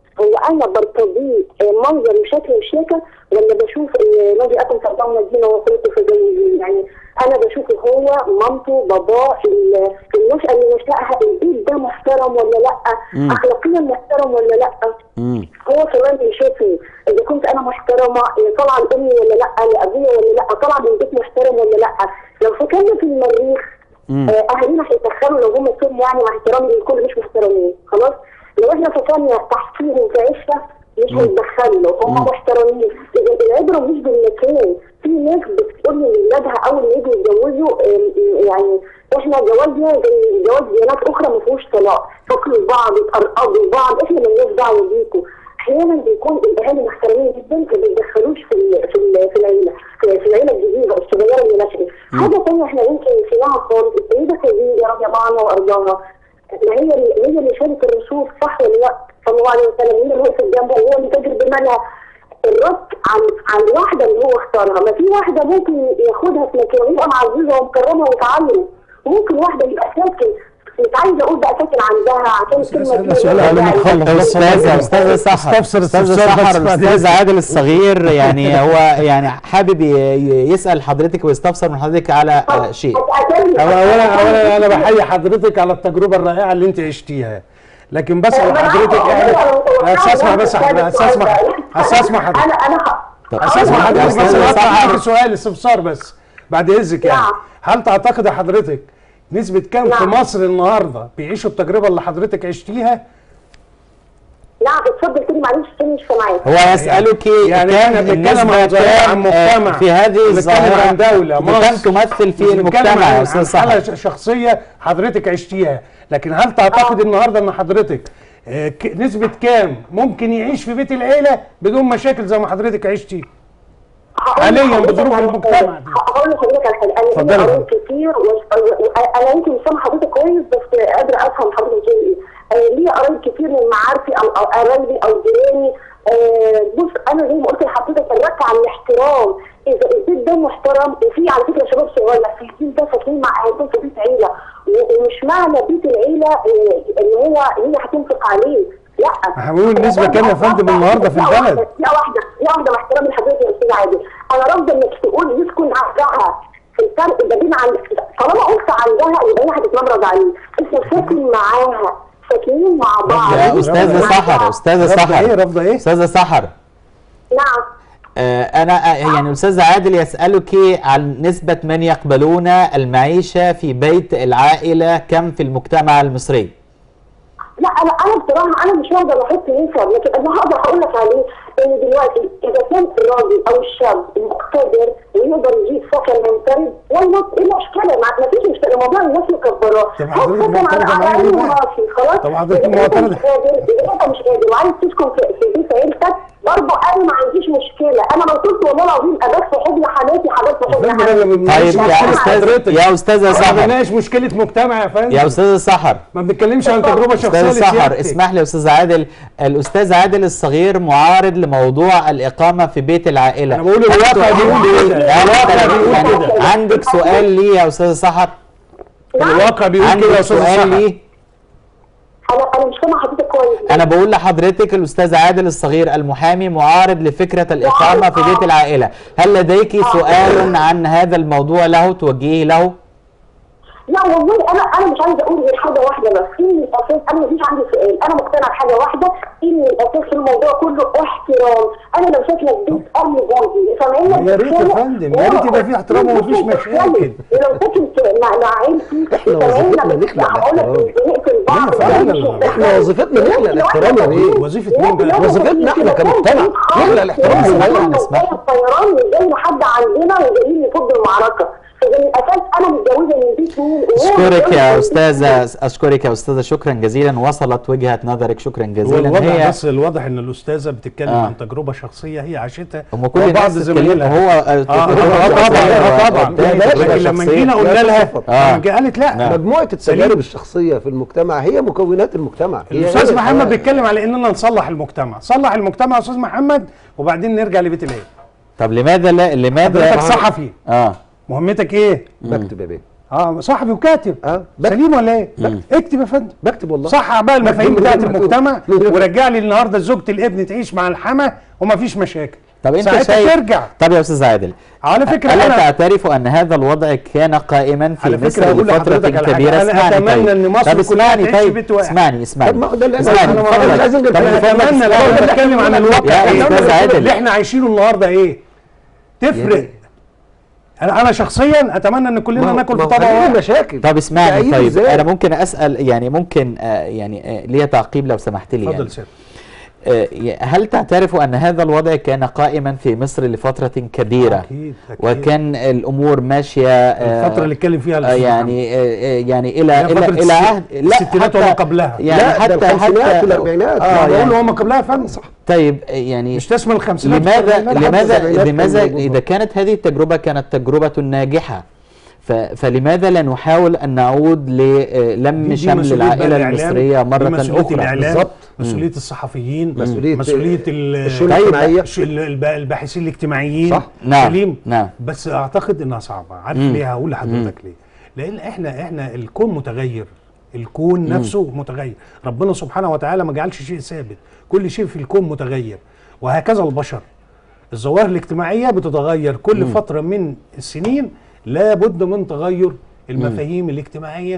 انا برتضيه آه، منظر وشكل وشياكه ولا بشوف ان نادي اكل صدام مدينه وخلقه في زي يعني انا بشوف هو مامته باباه ال- النشأة اللي نشأها البيت ده محترم ولا لا اخلاقيا محترم ولا لا مم. هو كمان بيشوفني اذا كنت انا محترمه إيه، طالعه لامي ولا لا لابويا ولا لا طالعه من بيت محترم ولا لا لو سكننا في المريخ مم. آه، اهالينا هيتدخلوا لو هم سم يعني مع احترامي للكل مش محترمين خلاص لو احنا سكننا تحتيهم في عشه مش هيتدخلوا لو هم محترمين اذا العبره مش بالمكان في ناس بتقول لاولادها اول ما يجوا يتجوزوا آم، يعني احنا جوازنا زي جواز ديانات اخرى ما فيهوش طلاق فاكروا بعض اتقرقبوا بعض احنا مالناش دعوه بيكم احيانا بيكون الاهالي محترمين جدا فما بيتدخلوش في ال- في ال- في العيله في, في العيله الجديده الصغيره اللي نشأت حاجه ثانيه احنا يمكن نسيناها خالص السيده خديجه رضي الله عنها وارضاها ما هي اللي هي اللي شالت الرسول صح ولا لا صلى الله عليه وسلم هي اللي وقفت جنبه وهو اللي تاجر بمالها الرد عن عن الواحده اللي هو اختارها ما في واحده ممكن ياخدها في مكان ويبقى معززها ومكرمها وتعلم وممكن واحده يبقى ساكن مش عايزه اقول بقى ساكن عندها عشان الكلمه دي سؤال قبل ما نخلص. استاذ استاذ سحر استفسر استاذ استفسار سحر بس بعد الاستاذ إذنك. عادل الصغير يعني هو يعني حابب ي- ي- يسال حضرتك ويستفسر من حضرتك على آه، شيء أو- اولا اولا انا بحيي حضرتك على التجربه الرائعه اللي انت عشتيها لكن بسال حضرتك احنا اسمع بس حضرتك اسمع اسمع حضرتك انا انا ه- طب اسمع يا حضرتك بس أستاذ انا هطرح سحر. عليك سؤال استفسار بس بعد اذنك يعني نعم. هل تعتقد حضرتك نسبة كام في نعم. مصر النهارده بيعيشوا التجربة اللي حضرتك عشتيها؟ نعم اتفضل تاني معلش تاني مش سامعاك هو يسألك يعني كم احنا بنتكلم النسبة عن ظاهرة، عن كم، آه، مجتمع. في هذه بنتكلم الظاهرة عن دولة، كم مصر. تمثل في مش بنتكلم المجتمع عن- يا عن أستاذ حالة سحر ش- شخصية حضرتك عشتيها لكن هل تعتقد النهارده ان حضرتك آه، ك- نسبة كام ممكن يعيش في بيت العيلة بدون مشاكل زي ما حضرتك عشتي؟ حاليا بظروف المجتمع دي. هقول لحضرتك على حاجه انا اتفضلي. ليا قرايب كتير وانا يمكن مش سامع حضرتك كويس بس قادره افهم حضرتك بتقول ايه آه، ليا قرايب كتير من معارفي او او قرايبي او جيراني آه، بص انا زي ما قلت لحضرتك ركز على الاحترام اذا البيت ده محترم وفي على فكره شباب صغير في البيت ده ساكنين مع اهلهم في بيت عيله و- ومش معنى بيت العيله آه، ان هو هي هتنفق عليه لا احنا بنقول نسبة كام يا فندم النهارده في لا البلد؟ واحدة لا واحدة لا واحدة مع احترامي لحضرتك يا أستاذ عادل أنا رافضة إنك تقول يسكن عندها الفرق ما بين عن طالما قلت عندها يبقى هي هتتمرد عليه اسمه ساكن معاها ساكنين مع بعض يا أستاذ مع سحر بعض. أستاذ رافضة سحر ايه رافضة ايه؟ أستاذ سحر نعم آه، أنا آه، يعني أستاذ عادل يسألك عن نسبة من يقبلون المعيشة في بيت العائلة كم في المجتمع المصري؟ لا انا انا بصراحه انا مش هقدر احط نسب لكن انا هقدر اقول لك عليه ان دلوقتي اذا كان الراجل او الشاب مقتدر ويقدر يجيب سكن منفرد والله ايه المشكله؟ ما ما فيش مشكله موضوع الناس مكبراه طب هات حضرتك سكن على معترضة على معايا عيني ليه بقى؟ وراسي خلاص طب حضرتك إذا أنت معترضة؟ مش قادر اذا انت مش قادر وعايز تسكن في في بيت عيلتك برضه انا ما عنديش مشكله انا لو قلت والله العظيم ابات في حضن حماتي حاجات في حضن فندم انا ما حماتي طيب بنناقش يا مشكلة أستاذ حضرتك. يا أستاذ ما سحر بنناقش مشكلة مجتمع يا فندم يا أستاذ سحر ما بنتكلمش عن تجربة شخصية استاذ سحر لسيادتك. اسمح لي يا استاذ عادل الاستاذ عادل الصغير معارض لموضوع الاقامه في بيت العائله انا بقول الواقع بيقول كده يعني الواقع بيقول يعني كده عندك سؤال لي يا استاذ سحر الواقع بيقول كده عندك يا استاذ سؤال سحر لي انا انا مش سامع حضرتك كويس انا بقول لحضرتك الاستاذ عادل الصغير المحامي معارض لفكره الاقامه في بيت العائله هل لديك سؤال عن هذا الموضوع له توجهيه له لا والله انا انا مش عايزه اقول غير حاجه واحده بس ان الاساس انا مفيش عندي سؤال انا مقتنعه بحاجه واحده ان الاساس في الموضوع كله احترام انا لو ساكنه في بيت اهلي جنبي سامعيني يا ريت يا فندم، يا ريت يبقى في احترام ومفيش مشاكل. ولو ساكن في- مع مع عيلتي إحنا سامعيني وظيفتنا بس نخلق هقول لك الاحترام. نقتل بعض لا، ولا لا، مش لا، مقتنعة. إحنا وظيفتنا نخلق الاحترام يا بيه. وظيفة مين بقى؟ وظيفتنا إحنا كمجتمع. نخلق الاحترام في للناس. الناس الطيران مش جاي لحد عندنا وجايين نفض المعركه فمن الاساس انا متجوزه من بيت مين وهو اشكرك متجوز يا من بيت استاذه اشكرك يا استاذه شكرا جزيلا وصلت وجهه نظرك شكرا هو جزيلا الوضع هي بس الواضح ان الاستاذه بتتكلم آه. عن تجربه شخصيه هي عاشتها هم كل وبعض الناس تتكلم زمايلها هو اه آه، آه، طبعا آه، طبعا والتاني لا، تجربة لكن لما شخصية. جينا قلنا لها آه. لما جه- قالت لا نعم. مجموعه التجارب الشخصيه في المجتمع هي مكونات المجتمع هي- الاستاذ هي- محمد بيتكلم على اننا نصلح المجتمع صلح المجتمع يا استاذ محمد وبعدين نرجع لبيت العيله طب لماذا لا لماذا حضرتك صحفي اه مهمتك ايه بكتب يا بيه اه صحفي وكاتب اه بكتب, سليم ولا ايه؟ مم. اكتب يا فندم بكتب والله صح بقى المفاهيم بكتب بتاعت من غير ما المجتمع تقول. من غير- ورجع لي النهارده زوجة الابن تعيش مع الحما ومفيش مشاكل طب انت ساعتها شايف ترجع طب يا استاذ عادل على فكره الا انا تعترف ان هذا الوضع كان قائما في على فكرة مصر أقول لفتره لحضرتك على حاجة. كبيره أنا اسمعني أتمنى طيب. إن مصر طب كلها اسمعني تعيش في طيب بيت واحد. اسمعني اسمعني طب ما هو ده اللي أنا- اسمعني أنا اتفضل. مش عايزين طب نتكلم. اتفضل اتمنى لو اسمعني. انا بتكلم عن الواقع يا إيه؟ أستاذ عادل. اللي احنا عايشينه النهارده ايه تفرق يعني- انا انا شخصيا اتمنى ان كلنا ناكل في طبق طبعا واحد مشاكل طب اسمعني تأييد طيب إزاي؟ انا ممكن اسال يعني ممكن آه يعني آه ليا تعقيب لو سمحت لي يعني. اتفضل سيد آه هل تعترف ان هذا الوضع كان قائما في مصر لفتره كبيره اكيد اكيد وكان الامور ماشيه آه الفتره اللي اتكلم فيها آه الأستاذ محمد. يعني آه آه، يعني الى هي الى فترة الى الست- عهد الستينات وما قبلها. يعني لا، ده حتى الخمسينات حتى والأربعينات. اه اه بقول يعني هو ما قبلها فن صح طيب آه، يعني مش تشمل الخمسينات لماذا والسبعينات حتى لماذا السبعينات لماذا كان موجود اذا كانت هذه التجربه كانت تجربه ناجحه ف- فلماذا لا نحاول ان نعود للم دي- دي شمل مسؤولية بقى العائله الإعلام، المصريه دي مره مسؤولية اخرى الإعلام بالظبط. مسؤولية الصحفيين مسؤولية مسؤولية ال- الشؤون طيب، الاجتماعية. الش- ال- الب- الباحثين الاجتماعيين صح. نعم، سليم نعم. بس اعتقد انها صعبة عارف مم. ليه هقول لحضرتك ليه لان احنا احنا الكون متغير الكون نفسه متغير ربنا سبحانه وتعالى ما جعلش شيء ثابت كل شيء في الكون متغير وهكذا البشر الظواهر الاجتماعية بتتغير كل فترة من السنين لابد من تغير المفاهيم الاجتماعية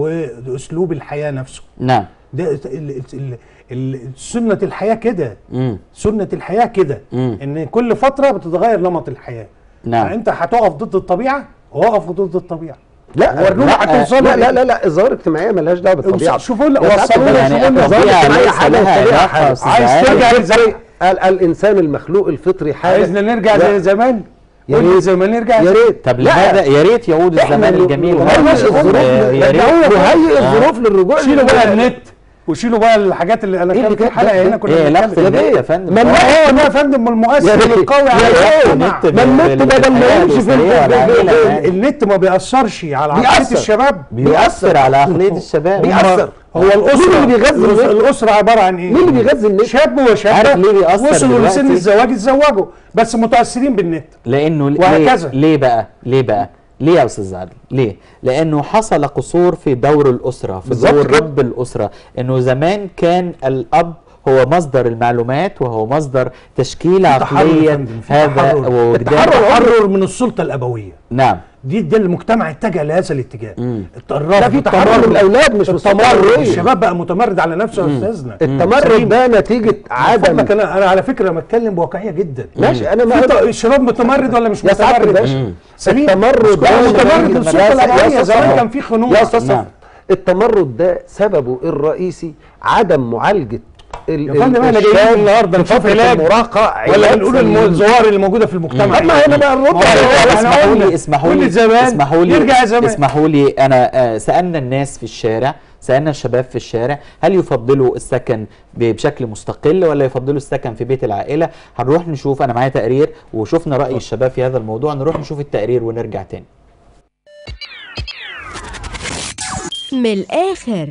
واسلوب الحياة نفسه نعم ده ال- ال- ال- سنة الحياة كده مم. سنة الحياة كده مم. ان كل فترة بتتغير نمط الحياة نعم. فانت هتقف ضد الطبيعة وقف ضد الطبيعة لا ورنونا لا هتوصلوا لا, لإيه. لا لا لا الظاهره الاجتماعيه مالهاش دعوه بالطبيعه شوفوا لنا يا وصلوا لنا سعادة شوفوا لنا الظاهرة الطبيعة الاجتماعية ليس حاجة لها والطبيعة علاقة حاجة. يا أستاذ عايز عادل. ترجع زي ال- الانسان المخلوق الفطري حاجه عايزنا نرجع لا. زي زمان يا قول لي ريت. زي ما نرجع يا زي- ريت طب لا. لماذا يا ريت يعود احنا الزمان اللي- الجميل نهيئ هذا. الظروف آه، يا ريت نهيئ آه. الظروف للرجوع شيلوا بقى لل- النت وشيلوا بقى الحاجات اللي انا إيه كان اللي في كانت- حلقه هنا كنا ايه علاقه بنتكلم النت ليه؟ يا فندم ما هو النت- هو ده يا فندم المؤثر يا ريت. القوي على يا ريت. المجتمع. النت ما النت بال- بدل ما بالحياة يمشي في الأسرية ال- والعائلة في- يعني. النت ما بيأثرش على بيأثر. عقلية الشباب بيأثر على عقليه الشباب بيأثر. هو الأسرة مين اللي بيغذي الأس- النت؟ الأسرة عبارة عن إيه؟ مين اللي بيغذي النت؟ شاب عارف وشابة ليه بيأثر وصلوا دلوقتي؟ لسن الزواج اتزوجوا بس متأثرين بالنت لانه ليه- وهكذا. ليه بقى ليه بقى ليه يا استاذ عادل ليه لانه حصل قصور في دور الاسره في بالظبط دور كده. رب الاسره انه زمان كان الاب هو مصدر المعلومات وهو مصدر تشكيل تحرر يا عقليا فندم، في هذا تحرر. ووجدان تحرر من السلطة الأبوية نعم دي ده المجتمع اتجه لهذا الاتجاه الرفض ده في تحرر التمرد. من الأولاد مش من التمرد الصغيرين. الشباب بقى متمرد على نفسه يا استاذنا التمرد سليم. ده نتيجه عدم عدم انا انا على فكره بتكلم بواقعيه جدا ماشي انا في ما ط- الشباب متمرد ولا مش يا سعاده متمرد الباشا سليم التمرد هو ده متمرد نتيجة للسلطه مدرسة. الابويه يا زمان أستاذ كان في خنوق يا استاذ نعم. صفر التمرد ده سببه الرئيسي عدم معالجه ال- يا فندم ال- احنا جايين الشاب النهارده في نشوف فترة علاج المراهقه ولا علاج بنقول سليم. الظواهر اللي موجوده في المجتمع طب ما هنا بقى الرد ما هو احنا اسمحوا قلنا لي اسمحوا كل لي زمان اسمحوا لي يرجع زمان. اسمحوا لي انا آه، سالنا الناس في الشارع سالنا الشباب في الشارع هل يفضلوا السكن ب- بشكل مستقل ولا يفضلوا السكن في بيت العائله هنروح نشوف انا معايا تقرير وشفنا راي الشباب في هذا الموضوع نروح نشوف التقرير ونرجع تاني من الآخر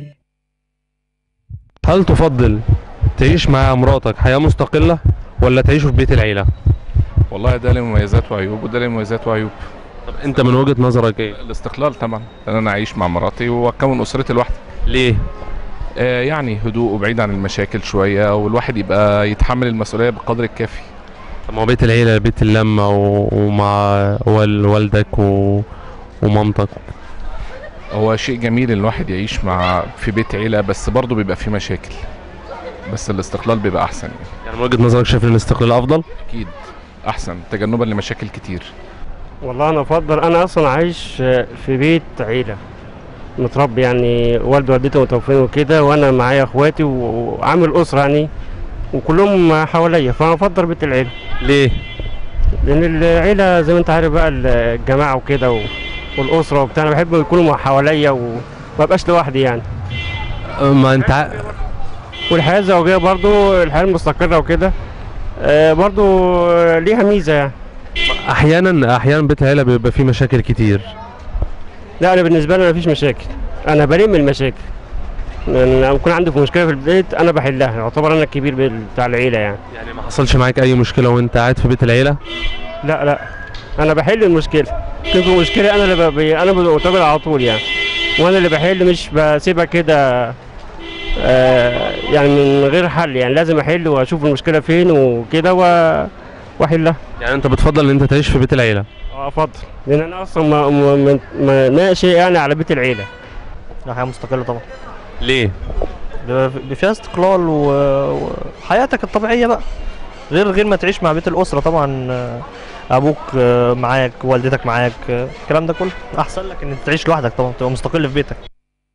هل تفضل تعيش مع مراتك حياة مستقلة ولا تعيشوا في بيت العيلة؟ والله ده له مميزات وعيوب وده له مميزات وعيوب طب انت من وجهة نظرك ايه؟ الاستقلال طبعا ان انا اعيش مع مراتي واكون اسرتي لوحدي ليه؟ آه يعني هدوء وبعيد عن المشاكل شويه والواحد يبقى يتحمل المسؤوليه بالقدر الكافي طب ما هو بيت العيلة بيت اللمة و... ومع وال- والدك و... ومامتك هو شيء جميل ان الواحد يعيش مع في بيت عيله بس برضه بيبقى فيه مشاكل بس الاستقلال بيبقى احسن يعني يعني من وجهة نظرك شايف ان الاستقلال افضل؟ اكيد احسن تجنبا لمشاكل كتير والله انا افضل انا اصلا عايش في بيت عيله متربي يعني والدي ووالدتي متوفين وكده وانا معايا اخواتي و- وعامل اسره يعني وكلهم حواليا فانا افضل بيت العيله ليه؟ لان العيله زي ما انت عارف بقى الجماعه وكده و- والاسره وبتاع انا بحب يكونوا حواليا وما بقاش لوحدي يعني ما انت ع... والحياه الزوجيه برضو الحياه المستقره وكده آه، برضو ليها ميزه يعني احيانا احيانا بيت العيلة بيبقى فيه مشاكل كتير لا انا بالنسبه لي مفيش مشاكل انا بلم المشاكل يعني لما يكون عندي مشكله في البيت انا بحلها يعتبر انا الكبير بال- بتاع العيله يعني يعني ما حصلش معاك اي مشكلة وانت قاعد في بيت العيلة؟ لا لا انا بحل المشكله تكون مشكله انا اللي ب... انا ببقى متابع على طول يعني وانا اللي بحل مش بسيبها كده آه يعني من غير حل يعني لازم احل واشوف المشكله فين وكده و... واحلها يعني انت بتفضل ان انت تعيش في بيت العيله اه افضل لان انا اصلا ما, ما, ما, ما ناشئ يعني على بيت العيله لا حياة مستقلة طبعا ليه بيبقى فيها استقلال و- وحياتك الطبيعية بقى غير غير ما تعيش مع بيت الأسرة طبعا آه، أبوك آه، معاك والدتك معاك آه، الكلام ده كله أحسن لك إن أنت تعيش لوحدك طبعا تبقى مستقل في بيتك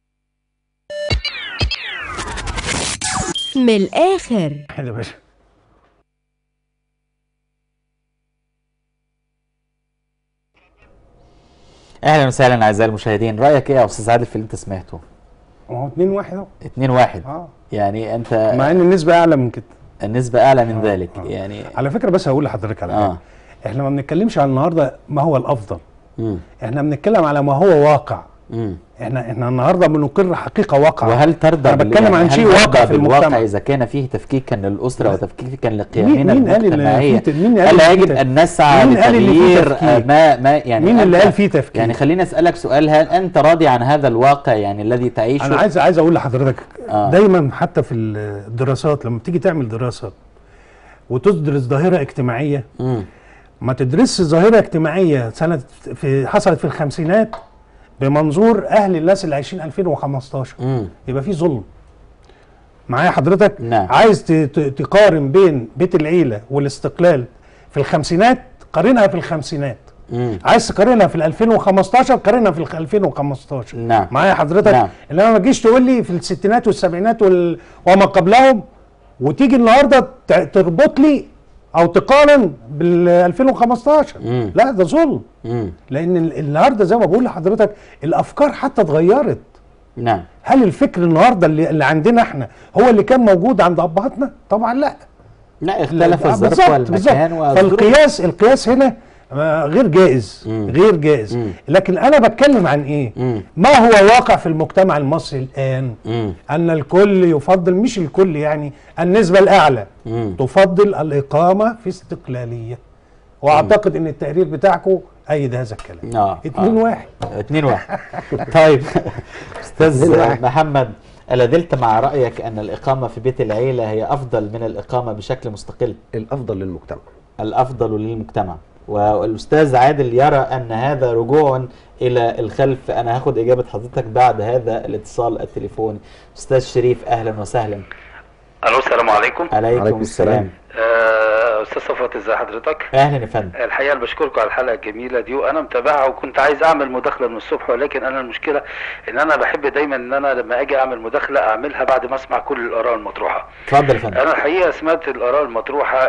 من الآخر يا باشا اهلا وسهلا اعزائي المشاهدين رايك ايه يا استاذ عادل في اللي انت سمعته ما هو 2 1 اهو 2 1 اه يعني انت مع ان النسبه اعلى من كده النسبه اعلى من آه، ذلك آه. يعني على فكره بس هقول لحضرتك على حاجه اه احنا ما بنتكلمش عن النهارده ما هو الافضل مم. احنا بنتكلم على ما هو واقع مم. احنا احنا النهارده بنقر حقيقه واقع وهل ترضى أنا بال- بتكلم عن هل شيء ترضى واقع في بالواقع المجتمع. اذا كان فيه تفكيكا للاسره وتفكيكا مين لقيمنا مين قال المجتمعيه ان في مين قال الا إن في يجب تف- ان نسعى مين قال إن في لتغيير تفكيك؟ آه، ما ما يعني مين اللي أنت- قال فيه تفكيك يعني خليني اسالك سؤال هل انت راضي عن هذا الواقع يعني الذي تعيشه انا عايز عايز اقول لحضرتك آه. دايما حتى في الدراسات لما بتيجي تعمل دراسه وتدرس ظاهره اجتماعيه مم. ما تدرسش ظاهره اجتماعيه سنه في حصلت في الخمسينات بمنظور اهل الناس اللي عايشين 2015 مم. يبقى في ظلم معايا حضرتك نعم. عايز ت- ت- تقارن بين بيت العيله والاستقلال في الخمسينات قارنها في الخمسينات مم. عايز تقارنها في ال 2015 قارنها في ال 2015 نعم. معايا حضرتك نعم. انما ما تجيش تقول لي في الستينات والسبعينات وال... وما قبلهم وتيجي النهارده ت- تربط لي او تقارن بال 2015 مم. لا ده ظلم مم. لان ال- النهارده زي ما بقول لحضرتك الافكار حتى اتغيرت نعم هل الفكر النهارده اللي, اللي عندنا احنا هو اللي كان موجود عند ابهاتنا طبعا لا لا اختلف لا، الظرف بالظبط، والمكان بالظبط. والظروف. فالقياس القياس هنا آه، غير جائز مم. غير جائز مم. لكن انا بتكلم عن ايه مم. ما هو واقع في المجتمع المصري الان مم. ان الكل يفضل مش الكل يعني النسبه الاعلى مم. تفضل الاقامه في استقلاليه واعتقد ان التقرير بتاعكم ايد هذا الكلام اه اتنين آه. واحد اتنين واحد طيب استاذ اتنين واحد. محمد ألا زلت مع رأيك أن الإقامة في بيت العيلة هي أفضل من الإقامة بشكل مستقل الافضل للمجتمع الأفضل للمجتمع والأستاذ عادل يرى أن هذا رجوع إلى الخلف أنا هاخد إجابة حضرتك بعد هذا الاتصال التليفوني أستاذ شريف أهلا وسهلا الو السلام عليكم عليكم, عليكم السلام, السلام. آه، استاذ صفوت ازي حضرتك أهلا يا فندم الحقيقه أنا بشكركم على الحلقه الجميله دي وانا متابعها وكنت عايز اعمل مداخله من الصبح ولكن انا المشكله ان انا بحب دايما ان انا لما اجي اعمل مداخله اعملها بعد ما اسمع كل الاراء المطروحه اتفضل يا فندم انا الحقيقه سمعت الاراء المطروحه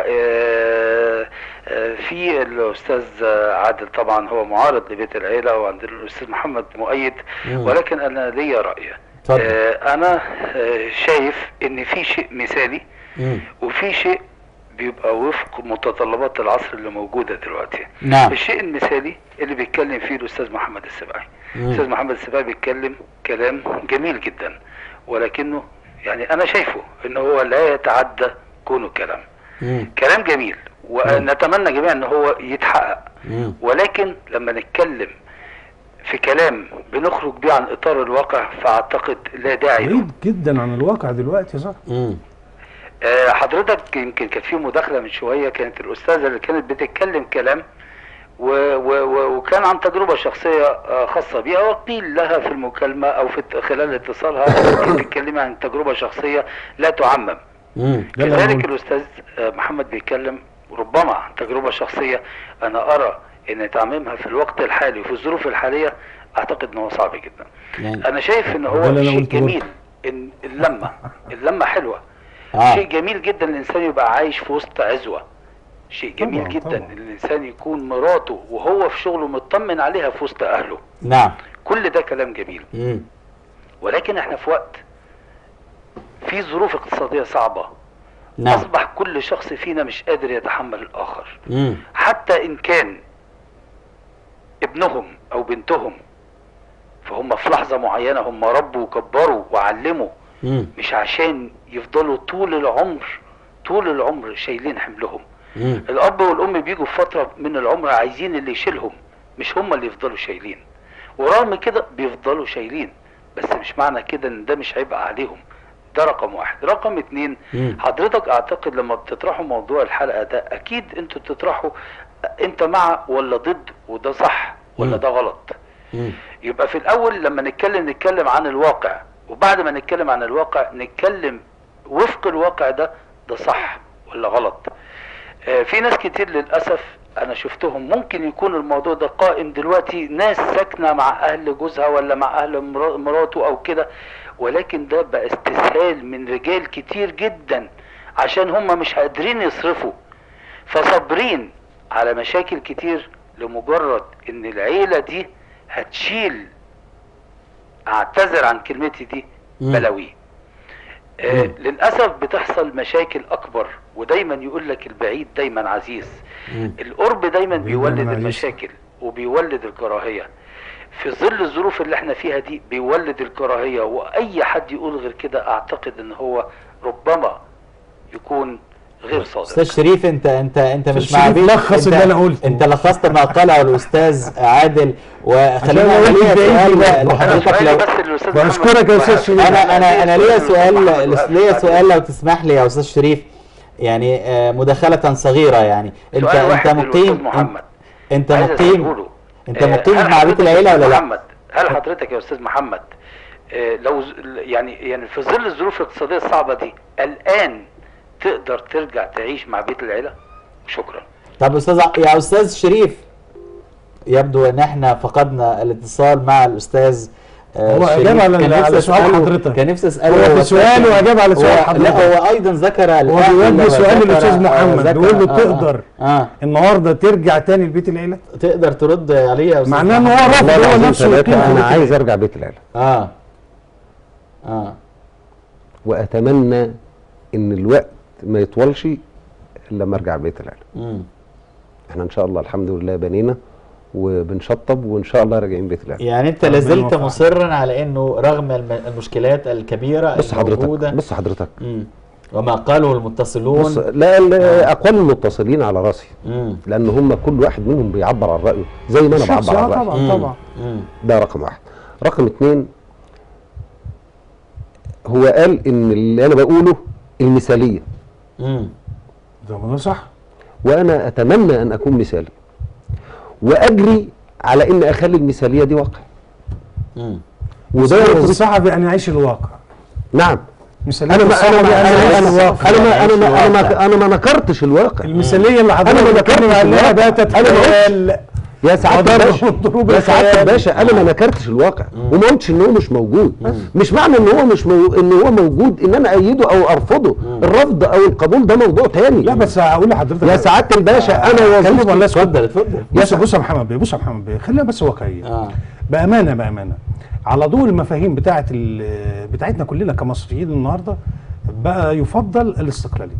آه، آه، في الاستاذ عادل طبعا هو معارض لبيت العيله وعندنا الاستاذ محمد مؤيد مم. ولكن انا ليا راي اتفضل آه، انا آه، شايف ان في شيء مثالي مم. وفي شيء بيبقى وفق متطلبات العصر اللي موجوده دلوقتي نعم الشيء المثالي اللي بيتكلم فيه الاستاذ محمد السباعي مم. الاستاذ محمد السباعي بيتكلم كلام جميل جدا ولكنه يعني انا شايفه ان هو لا يتعدى كونه كلام مم. كلام جميل ونتمنى جميعا ان هو يتحقق مم. ولكن لما نتكلم في كلام بنخرج بيه عن اطار الواقع فاعتقد لا داعي له بعيد جدا عن الواقع دلوقتي صح مم. آه، حضرتك يمكن كانت في مداخله من شويه كانت الاستاذه اللي كانت بتتكلم كلام و و و وكان عن تجربه شخصيه آه، خاصه بيها وقيل لها في المكالمه او في الت- خلال اتصالها انت بتتكلمي عن تجربه شخصيه لا تعمم مم. ده اللي كذلك أنا الاستاذ آه، محمد بيتكلم ربما عن تجربه شخصيه انا ارى ان تعميمها في الوقت الحالي وفي الظروف الحاليه اعتقد ان هو صعب جدا يعني انا شايف ان ده هو اللي أنا شيء قلته برضه. جميل ان اللمه اللمه حلوه آه. شيء جميل جدا الانسان يبقى عايش في وسط عزوه شيء جميل طبعاً، جدا طبعاً. ان الانسان يكون مراته وهو في شغله مطمن عليها في وسط اهله نعم كل ده كلام جميل مم. ولكن احنا في وقت في ظروف اقتصاديه صعبه نعم اصبح كل شخص فينا مش قادر يتحمل الاخر مم. حتى ان كان ابنهم او بنتهم فهم في لحظه معينه هم ربوا وكبروا وعلموا مم. مش عشان يفضلوا طول العمر طول العمر شايلين حملهم مم. الاب والام بيجوا في فتره من العمر عايزين اللي يشيلهم مش هم اللي يفضلوا شايلين ورغم كده بيفضلوا شايلين بس مش معنى كده ان ده مش هيبقى عليهم ده رقم واحد رقم اتنين مم. حضرتك اعتقد لما بتطرحوا موضوع الحلقه ده اكيد انتوا بتطرحوا انت مع ولا ضد وده صح ولا مم. ده غلط مم. يبقى في الاول لما نتكلم نتكلم عن الواقع وبعد ما نتكلم عن الواقع نتكلم وفق الواقع ده ده صح ولا غلط آه، في ناس كتير للاسف انا شفتهم ممكن يكون الموضوع ده قائم دلوقتي ناس ساكنه مع اهل جوزها ولا مع اهل مرا- مراته او كده ولكن ده بقى استسهال من رجال كتير جدا عشان هم مش قادرين يصرفوا فصابرين على مشاكل كتير لمجرد ان العيله دي هتشيل اعتذر عن كلمتي دي مم. بلاوي آه للاسف بتحصل مشاكل اكبر ودايما يقول لك البعيد دايما عزيز مم. القرب دايما بيولد عزيز. المشاكل وبيولد الكراهيه في ظل الظروف اللي احنا فيها دي بيولد الكراهيه واي حد يقول غير كده اعتقد ان هو ربما يكون غير صادق استاذ شريف انت انت انت مش أستاذ مع شريف بيت لخص انت, اللي أنا قلته. انت لخصت ما قاله الاستاذ عادل وخلينا أنا قلت ليا بعيد سؤال برضه. لحضرتك سؤالي لو بس للاستاذ بشكرك يا أستاذ شريف. انا انا انا ليا سؤال ليا سؤال لو تسمح لي يا استاذ شريف يعني آه، مداخلة صغيرة يعني انت سؤال انت واحد مقيم للأستاذ محمد. انت عايز مقيم أسأله له. انت آه، مقيم هل مع بيت حضرتك العيلة يا ولا لا؟ محمد هل حضرتك يا استاذ محمد آه، لو ز- يعني يعني في ظل الظروف الاقتصاديه الصعبه دي الان تقدر ترجع تعيش مع بيت العيله شكرا طب استاذ ع- يا استاذ شريف يبدو ان احنا فقدنا الاتصال مع الاستاذ آه، هو شريف. أجاب على- كان نفسي على سؤال أسأله- حضرتك. كان نفسي اساله هو في هو سؤال فاكر- وأجاب على سؤال هو- حضرتك. لا هو ايضا ذكر هو الأهل بيوجه سؤال وذكر- للاستاذ آه، محمد ذكر- بيقول له آه، تقدر اه النهارده ترجع تاني لبيت العيله تقدر ترد عليه يا استاذ معناه ان هو محمد؟ رافض والله هو العظيم نفسه ثلاثة يقيم انا بيت عايز العيلة. ارجع بيت العيله اه اه واتمنى ان الوقت ما يطولش الا لما ارجع بيت العيله مم. احنا ان شاء الله الحمد لله بنينا وبنشطب وان شاء الله راجعين بيت العيله يعني انت ربنا لازلت يوفقك. مصرا على انه رغم الم- المشكلات الكبيره بص حضرتك الموجوده بص حضرتك مم. وما قاله المتصلون بص لا لا، اقوال المتصلين على راسي مم. لان هم كل واحد منهم بيعبر عن رايه زي ما انا شخص، بعبر عن آه رايي طبعا مم. طبعا مم. ده رقم واحد رقم اتنين هو قال ان اللي انا بقوله المثاليه مم. ده ما ده صح وانا اتمنى ان اكون مثالي واجري على ان اخلي المثاليه دي واقع مم. وده وده وظيفتي الصعب ان يعيش الواقع نعم مثالية انا ما انا الصعب ما ان انا يعيش انا الواقع انا ما انا ما انا الواقع. ما انا ما نكرتش الواقع المثاليه اللي أنا ما حضرتك ذكرتش بتتكلم عليها الواقع. باتت أنا ما خيال يا سعاده وضرب الباشا ضروب يا سعاده الخيال. الباشا انا ما نكرتش الواقع وما قلتش ان هو مش موجود مش معنى ان هو مش مو... ان هو موجود ان انا ايده او ارفضه الرفض او القبول ده موضوع تاني لا بس هقول لحضرتك يا سعاده الباشا انا كلمة وظيفتي ولا اسكت اتفضل اتفضل بص بص يا محمد بيه بص يا محمد بيه خلينا بس واقعيه اه بامانه بامانه على ضوء المفاهيم بتاعه ال- بتاعتنا كلنا كمصريين النهارده بقى يفضل الاستقلاليه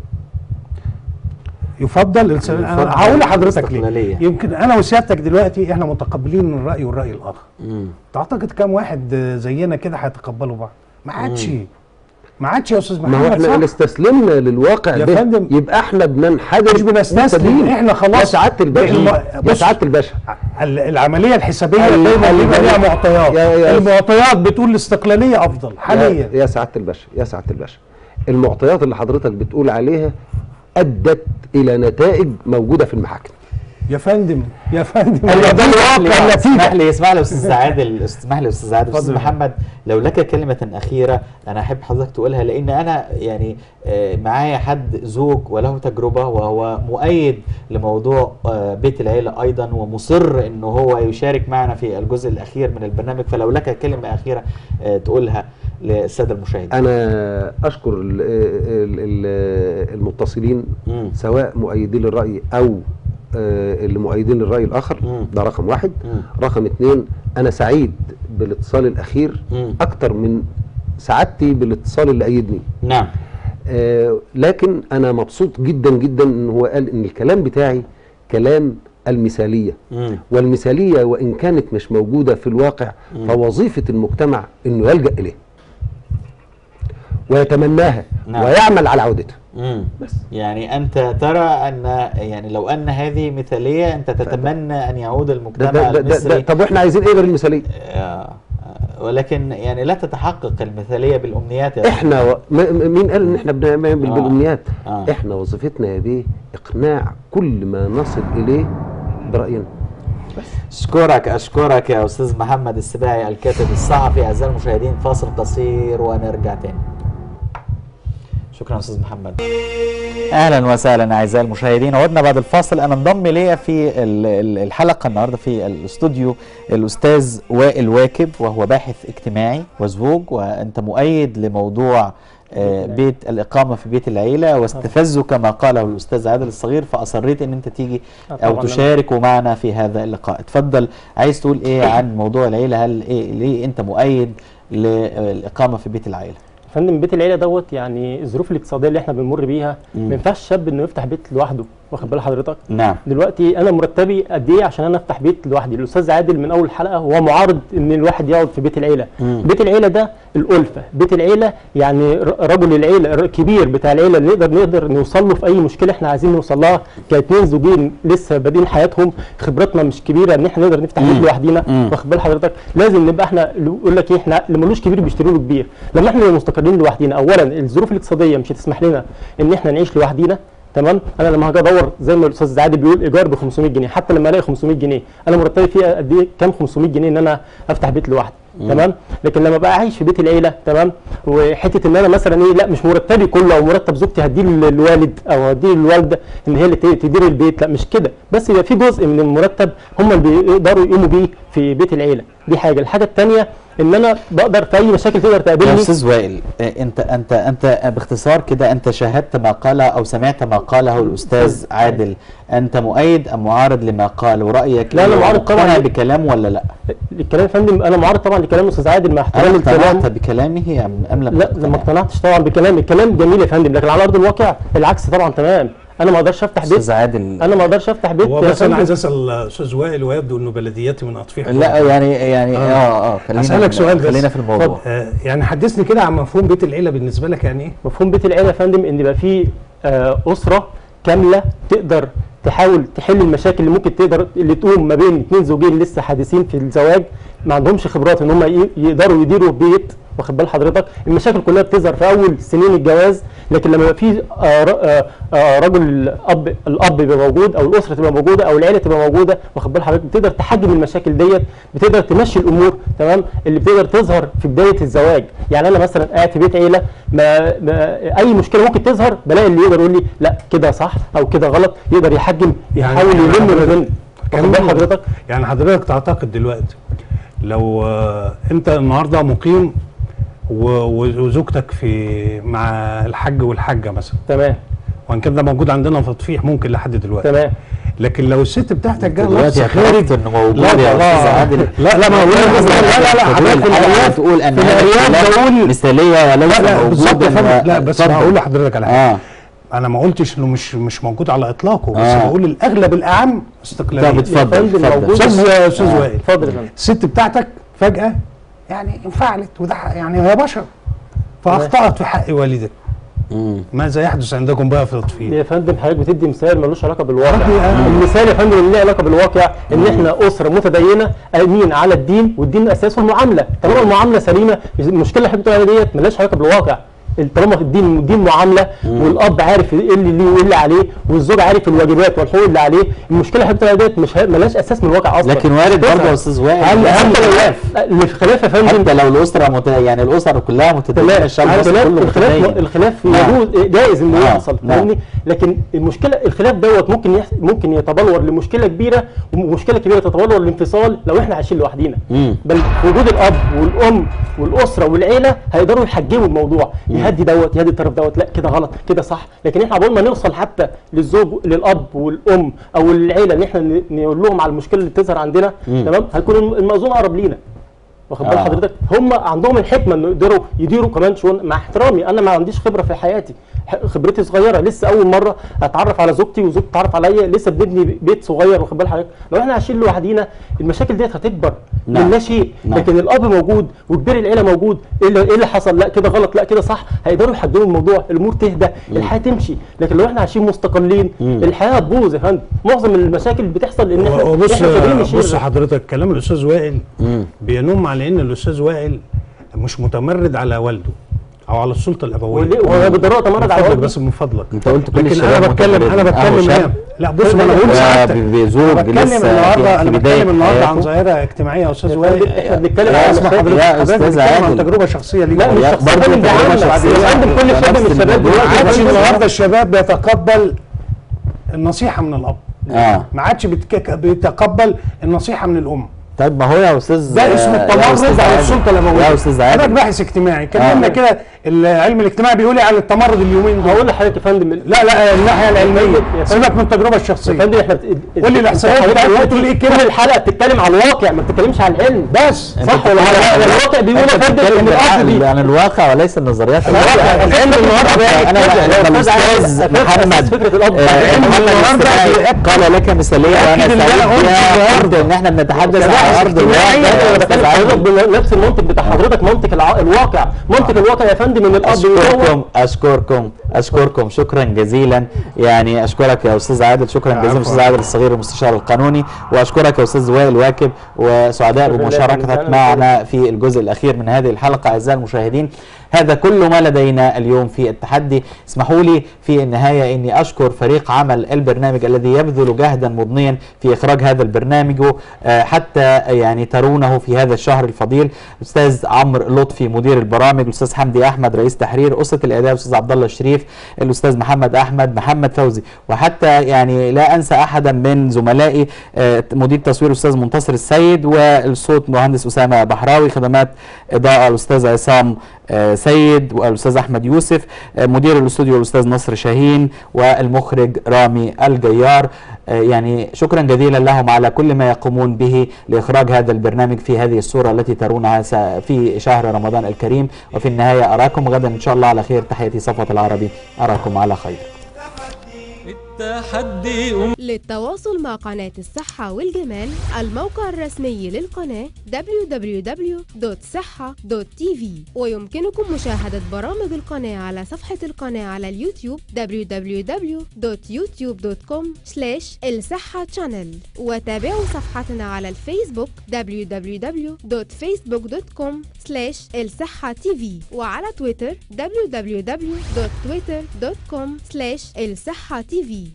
يفضل الاست- أنا يفضل هقول لحضرتك الاستقلالية. ليه يمكن انا وسيادتك دلوقتي احنا متقبلين الراي والراي الاخر مم. تعتقد كام واحد زينا كده هيتقبلوا بعض ما عادش ما عادش يا استاذ ما هو محمد احنا اللي صح استسلمنا للواقع يا ده فندم، يبقى احنا بننحدر مش بنستسلم مبتدئين. احنا خلاص يا سعاده الباشا الم- يا بص، سعاده الباشا ال- العمليه الحسابيه ال- دايما ال- بيبقى ليها معطيات يا- يا- المعطيات بتقول الاستقلاليه افضل يا, حاليا يا سعاده الباشا يا سعاده الباشا المعطيات اللي حضرتك بتقول عليها ادت الى نتائج موجوده في المحاكم يا فندم يا فندم أيوة، ده ده الواقع الواقع اسمح النتيجه لي اسمح لي استاذ عادل اسمح لي استاذ عادل استاذ اتفضل. محمد لو لك كلمه اخيره انا احب حضرتك تقولها لان انا يعني آه، معايا حد زوج وله تجربه وهو مؤيد لموضوع آه، بيت العيله ايضا ومصر انه هو يشارك معنا في الجزء الاخير من البرنامج فلو لك كلمه اخيره آه، تقولها للساده المشاهدين انا اشكر ال- ال- ال- المتصلين مم. سواء مؤيدين للراي او آه، اللي مؤيدين للراي الاخر مم. ده رقم واحد مم. رقم اتنين انا سعيد بالاتصال الاخير مم. اكتر من سعادتي بالاتصال اللي ايدني نعم آه، لكن انا مبسوط جدا جدا ان هو قال ان الكلام بتاعي كلام المثاليه مم. والمثاليه وان كانت مش موجوده في الواقع فوظيفه المجتمع انه يلجا اليه ويتمناها نعم. ويعمل على عودتها مم. يعني انت ترى ان يعني لو ان هذه مثاليه انت تتمنى ان يعود ده المجتمع ده ده ده المصري طب واحنا عايزين ايه غير المثاليه؟ آه، آه، ولكن يعني لا تتحقق المثاليه بالامنيات يا احنا و... م- م- مين قال ان احنا بنعمل آه. بالامنيات؟ آه. احنا وظيفتنا يا بيه اقناع كل ما نصل اليه براينا اشكرك اشكرك يا استاذ محمد السباعي الكاتب الصحفي اعزائي المشاهدين فاصل قصير ونرجع تاني شكرا استاذ محمد اهلا وسهلا اعزائي المشاهدين عدنا بعد الفاصل انا انضم ليا في ال- ال- الحلقه النهارده في الاستوديو الاستاذ وائل واكب وهو باحث اجتماعي وزوج وانت مؤيد لموضوع آه، بيت الاقامه في بيت العيله واستفزوا كما قاله الاستاذ عادل الصغير فاصريت ان انت تيجي آه، او طبعاً. تشاركوا معنا في هذا اللقاء اتفضل عايز تقول ايه عن موضوع العيله هل إيه ليه انت مؤيد للاقامه في بيت العيله فندم بيت العيله دوت يعني الظروف الاقتصاديه اللي احنا بنمر بيها مم. ما ينفعش شاب انه يفتح بيت لوحده واخد بال حضرتك نعم دلوقتي انا مرتبي قد ايه عشان انا افتح بيت لوحدي الاستاذ عادل من اول حلقه هو معارض ان الواحد يقعد في بيت العيله مم. بيت العيله ده الالفه بيت العيله يعني ر- رجل العيله الكبير بتاع العيله اللي نقدر نقدر نوصل له في اي مشكله احنا عايزين نوصل لها كاتنين زوجين لسه بادئين حياتهم خبرتنا مش كبيره ان احنا نقدر نفتح بيت مم. لوحدينا مم. واخد بال حضرتك لازم نبقى احنا اللي يقول لك ايه احنا اللي ملوش كبير بيشتروا له كبير لما احنا نبقى مستقرين لوحدينا اولا الظروف الاقتصاديه مش هتسمح لنا ان احنا نعيش لوحدينا تمام انا لما هاجي ادور زي ما الاستاذ عادل بيقول ايجار ب 500 جنيه حتى لما الاقي 500 جنيه انا مرتبي فيها قد ايه كام 500 جنيه ان انا افتح بيت لوحدي مم. تمام لكن لما بقى عايش في بيت العيله تمام وحته ان انا مثلا ايه لا مش مرتبي كله او مرتب زوجتي هديه للوالد او هديه للوالده ان هي اللي ت- تدير البيت لا مش كده بس يبقى في جزء من المرتب هم اللي بيقدروا يقوموا بيه في بيت العيله دي حاجه الحاجه الثانيه ان انا بقدر في اي مشاكل تقدر يا تقابلني استاذ وائل آه، انت انت انت باختصار كده انت شاهدت ما قاله او سمعت ما قاله الاستاذ عادل انت مؤيد ام معارض لما قال ورايك لا، أنا إيه؟ معارض طبعاً. مقتنع بكلام ولا لا الكلام يا فندم انا معارض طبعا لكلام الاستاذ عادل مع احترام هل الكلام اقتنعت بكلامه ام ام لم لا تقتنع؟ ما اقتنعتش طبعا بكلام الكلام جميل يا فندم لكن على ارض الواقع العكس طبعا تمام انا ما اقدرش افتح بيت استاذ عادل انا ما اقدرش افتح بيت هو يا بس انا فندم. عايز اسال استاذ وائل ويبدو انه بلدياتي من اطفيح لا يعني يعني اه اه خلينا اسالك سؤال بس خلينا في الموضوع آه يعني حدثني كده عن مفهوم بيت العيله بالنسبه لك يعني ايه؟ مفهوم بيت العيله يا فندم ان يبقى فيه آه، اسره كامله تقدر تحاول تحل المشاكل اللي ممكن تقدر اللي تقوم ما بين اثنين زوجين لسه حديثين في الزواج ما عندهمش خبرات ان هم ي- يقدروا يديروا بيت واخد بال حضرتك المشاكل كلها بتظهر في اول سنين الجواز لكن لما يبقى في آه، ر- آه، آه، رجل الاب الاب يبقى موجود او الاسره تبقى موجوده او العيله تبقى موجوده واخد بال حضرتك بتقدر تحجم المشاكل ديت بتقدر تمشي الامور تمام اللي بتقدر تظهر في بدايه الزواج يعني انا مثلا قاعد في بيت عيله ما, ما اي مشكله ممكن تظهر بلاقي اللي يقدر يقول لي لا كده صح او كده غلط يقدر يحجم يحاول يلم ما بين واخد بال حضرتك يعني حضرتك تعتقد دلوقتي لو آه، انت النهارده مقيم و- و- وزوجتك في مع الحاج والحاجه مثلا تمام وان كان ده موجود عندنا في تطفيح ممكن لحد دلوقتي تمام لكن لو الست بتاعتك جايه دلوقتي لابسه اعترفت خارج انه موجود لا يا طبعا. استاذ عادل لا لا ما هو لا لا لا حضرتك في الارياف تقول ان في هذا الارياف الكلام بقول مثاليه لا ليس لا بالظبط يا موجودا فندم لا بس اتفضل. هقول لحضرتك على حاجه اه انا ما قلتش انه مش مش موجود على اطلاقه بس آه. بقول الاغلب الاعم استقلاليه طب اتفضل، يا فندم اتفضل. موجود. استاذ استاذ آه. وائل اتفضل يا فندم الست بتاعتك فجاه يعني انفعلت وده حق- يعني هي بشر فاخطات في حق والدك مم. ماذا يحدث عندكم بقى في التطفيل؟ يا فندم حضرتك بتدي مثال ملوش علاقه بالواقع ربي أنا- المثال يا فندم اللي له علاقه بالواقع ان احنا اسره متدينه قايمين على الدين والدين اساسه المعامله طالما المعامله سليمه المشكله اللي حضرتك بتقول عليها ديت ملهاش علاقه بالواقع طالما الدين الدين معامله والاب عارف ايه اللي ليه وايه اللي عليه والزوج عارف الواجبات والحقوق اللي عليه المشكله اللي حضرتك بتقول عليها ديت مش ه- ملهاش اساس من الواقع اصلا لكن وارد تظهر. برضه يا استاذ وائل هل لازم هل خلاف. الخلاف يا فندم حتى لو الاسره مت... يعني الاسر كلها متدينه تمام الشعب المصري الخلاف كله الخلاف متدين الخلاف نعم. يجوز جائز انه نعم. يحصل نعم. فاهمني لكن المشكله الخلاف دوت ممكن يحس ممكن يتبلور لمشكله كبيره ومشكله كبيره تتبلور لانفصال لو احنا عايشين لوحدينا مم. بل وجود الاب والام والاسره والعيله هيقدروا يحجموا الموضوع يهدي دوت يهدي الطرف دوت لا كده غلط كده صح لكن احنا عقبال ما نوصل حتى للزوج للاب والام او العيله ان احنا ن- نقول لهم على المشكله اللي بتظهر عندنا مم. تمام هيكون الم- المأذون اقرب لينا واخد بال آه. حضرتك هم عندهم الحكمه انه يقدروا يديروا كمان شؤون مع احترامي انا ما عنديش خبره في حياتي ح- خبرتي صغيره لسه اول مره اتعرف على زوجتي وزوجتي تتعرف عليا لسه بنبني بيت صغير واخد بال حضرتك لو احنا عايشين لوحدينا المشاكل ديت هتكبر نعم. من لا شيء نعم. لكن الاب موجود وكبير العيله موجود ايه اللي, إيه اللي حصل لا كده غلط لا كده صح هيقدروا يحددوا الموضوع الامور تهدى الحياه تمشي لكن لو احنا عايشين مستقلين الحياه هتبوظ يا فندم معظم المشاكل اللي بتحصل ان احنا وبص إحنا مش قادرين نشيل بص حضرتك كلام الاستاذ وائل بينم على ان الاستاذ وائل مش متمرد على والده او على السلطه الابويه وليه- وأنا بالضروره أتمرد من على فضلك والدي؟ بس من فضلك انت قلت كل لكن الشباب انا بتكلم انا متمردين. أهو بتكلم شاب هنا لا بص ما انا بقول و- سعادتك بزوج انا بتكلم لسه النهارده في انا بداية بتكلم النهارده عن حياته. ظاهره اجتماعيه يا استاذ وائل احنا بنتكلم يا على اسمع مشاكل- حضرتك يا حضرتك أستاذ بتتكلم عن عادل. تجربه شخصيه ليك لا مش يا- شخصيا برضه اللي تجربة عامله شخصية. يا فندم كل شاب من نفس الشباب الموضوع. دلوقتي ما عادش عنده النهارده الشباب بيتقبل النصيحه من الاب اه ما عادش بيتك- بيتقبل النصيحه من الام طيب ما هو يا استاذ ده اسمه يا التمرد أستاذ على عادل. السلطه الابويه يا استاذ حضرتك عادل باحث اجتماعي كلمنا آه. كده العلم الاجتماعي بيقول ايه على التمرد اليومين دول هقول لحضرتك يا فندم لا لا الناحيه العلميه يا سيبك من التجربه يا الشخصيه فندم احنا قول لي الإحصائيات حضرتك بتاعتك دلوقتي بتقول إيه كده؟ كل الحلقه بتتكلم على الواقع ما بتتكلمش على العلم بس صح ولا لا الواقع بيقول انت يا فندم بتتكلم ان الارض دي بالعقل عن الواقع وليس النظريات الواقع العلم النهارده بيعمل انا كده. أنا الأستاذ الاستاذ عادل أساس محمد فكره الاب آه، العلم محمد النهارده السباعي قال لك مثاليه وانا أكيد اللي أنا سعيد قلته بها النهاردة. قلت ان احنا بنتحدث كباحث عن ارض اجتماعي الواقع انا يا بتكلم أستاذ حضرتك عادل. بنفس المنطق بتاع حضرتك منطق الع- الواقع منطق الواقع يا فندم ان الاب يدور اشكركم اشكركم اشكركم شكرا جزيلا يعني اشكرك يا استاذ عادل شكرا جزيلا عفواً. استاذ عادل الصغير المستشار القانوني واشكرك يا استاذ وائل واكب وسعداء شكراً لك. بمشاركتك أهلاً معنا في الجزء الاخير من هذه الحلقه اعزائي المشاهدين هذا كل ما لدينا اليوم في التحدي اسمحوا لي في النهايه اني اشكر فريق عمل البرنامج الذي يبذل جهدا مضنيا في اخراج هذا البرنامج آه، حتى يعني ترونه في هذا الشهر الفضيل الاستاذ عمرو لطفي مدير البرامج الاستاذ حمدي احمد رئيس تحرير اسره الاعداد الاستاذ عبد الله الشريف الاستاذ محمد احمد محمد فوزي وحتى يعني لا انسى احدا من زملائي آه، مدير تصوير الاستاذ منتصر السيد والصوت مهندس اسامه بحراوي خدمات اضاءه الاستاذ عصام آه، سيد والاستاذ احمد يوسف آه، مدير الاستوديو الاستاذ نصر شاهين والمخرج رامي الجيار آه، يعني شكرا جزيلا لهم على كل ما يقومون به لاخراج هذا البرنامج في هذه الصوره التي ترونها س- في شهر رمضان الكريم وفي النهايه اراكم غدا ان شاء الله على خير تحياتي صفوه العربي اراكم على خير التحدي للتواصل مع قناة الصحة والجمال الموقع الرسمي للقناة www.صحة.tv ويمكنكم مشاهدة برامج القناة على صفحة القناة على اليوتيوب www.youtube.com الصحة channel وتابعوا صفحتنا على الفيسبوك www.facebook.com الصحة tv وعلى تويتر www.twitter.com الصحة tv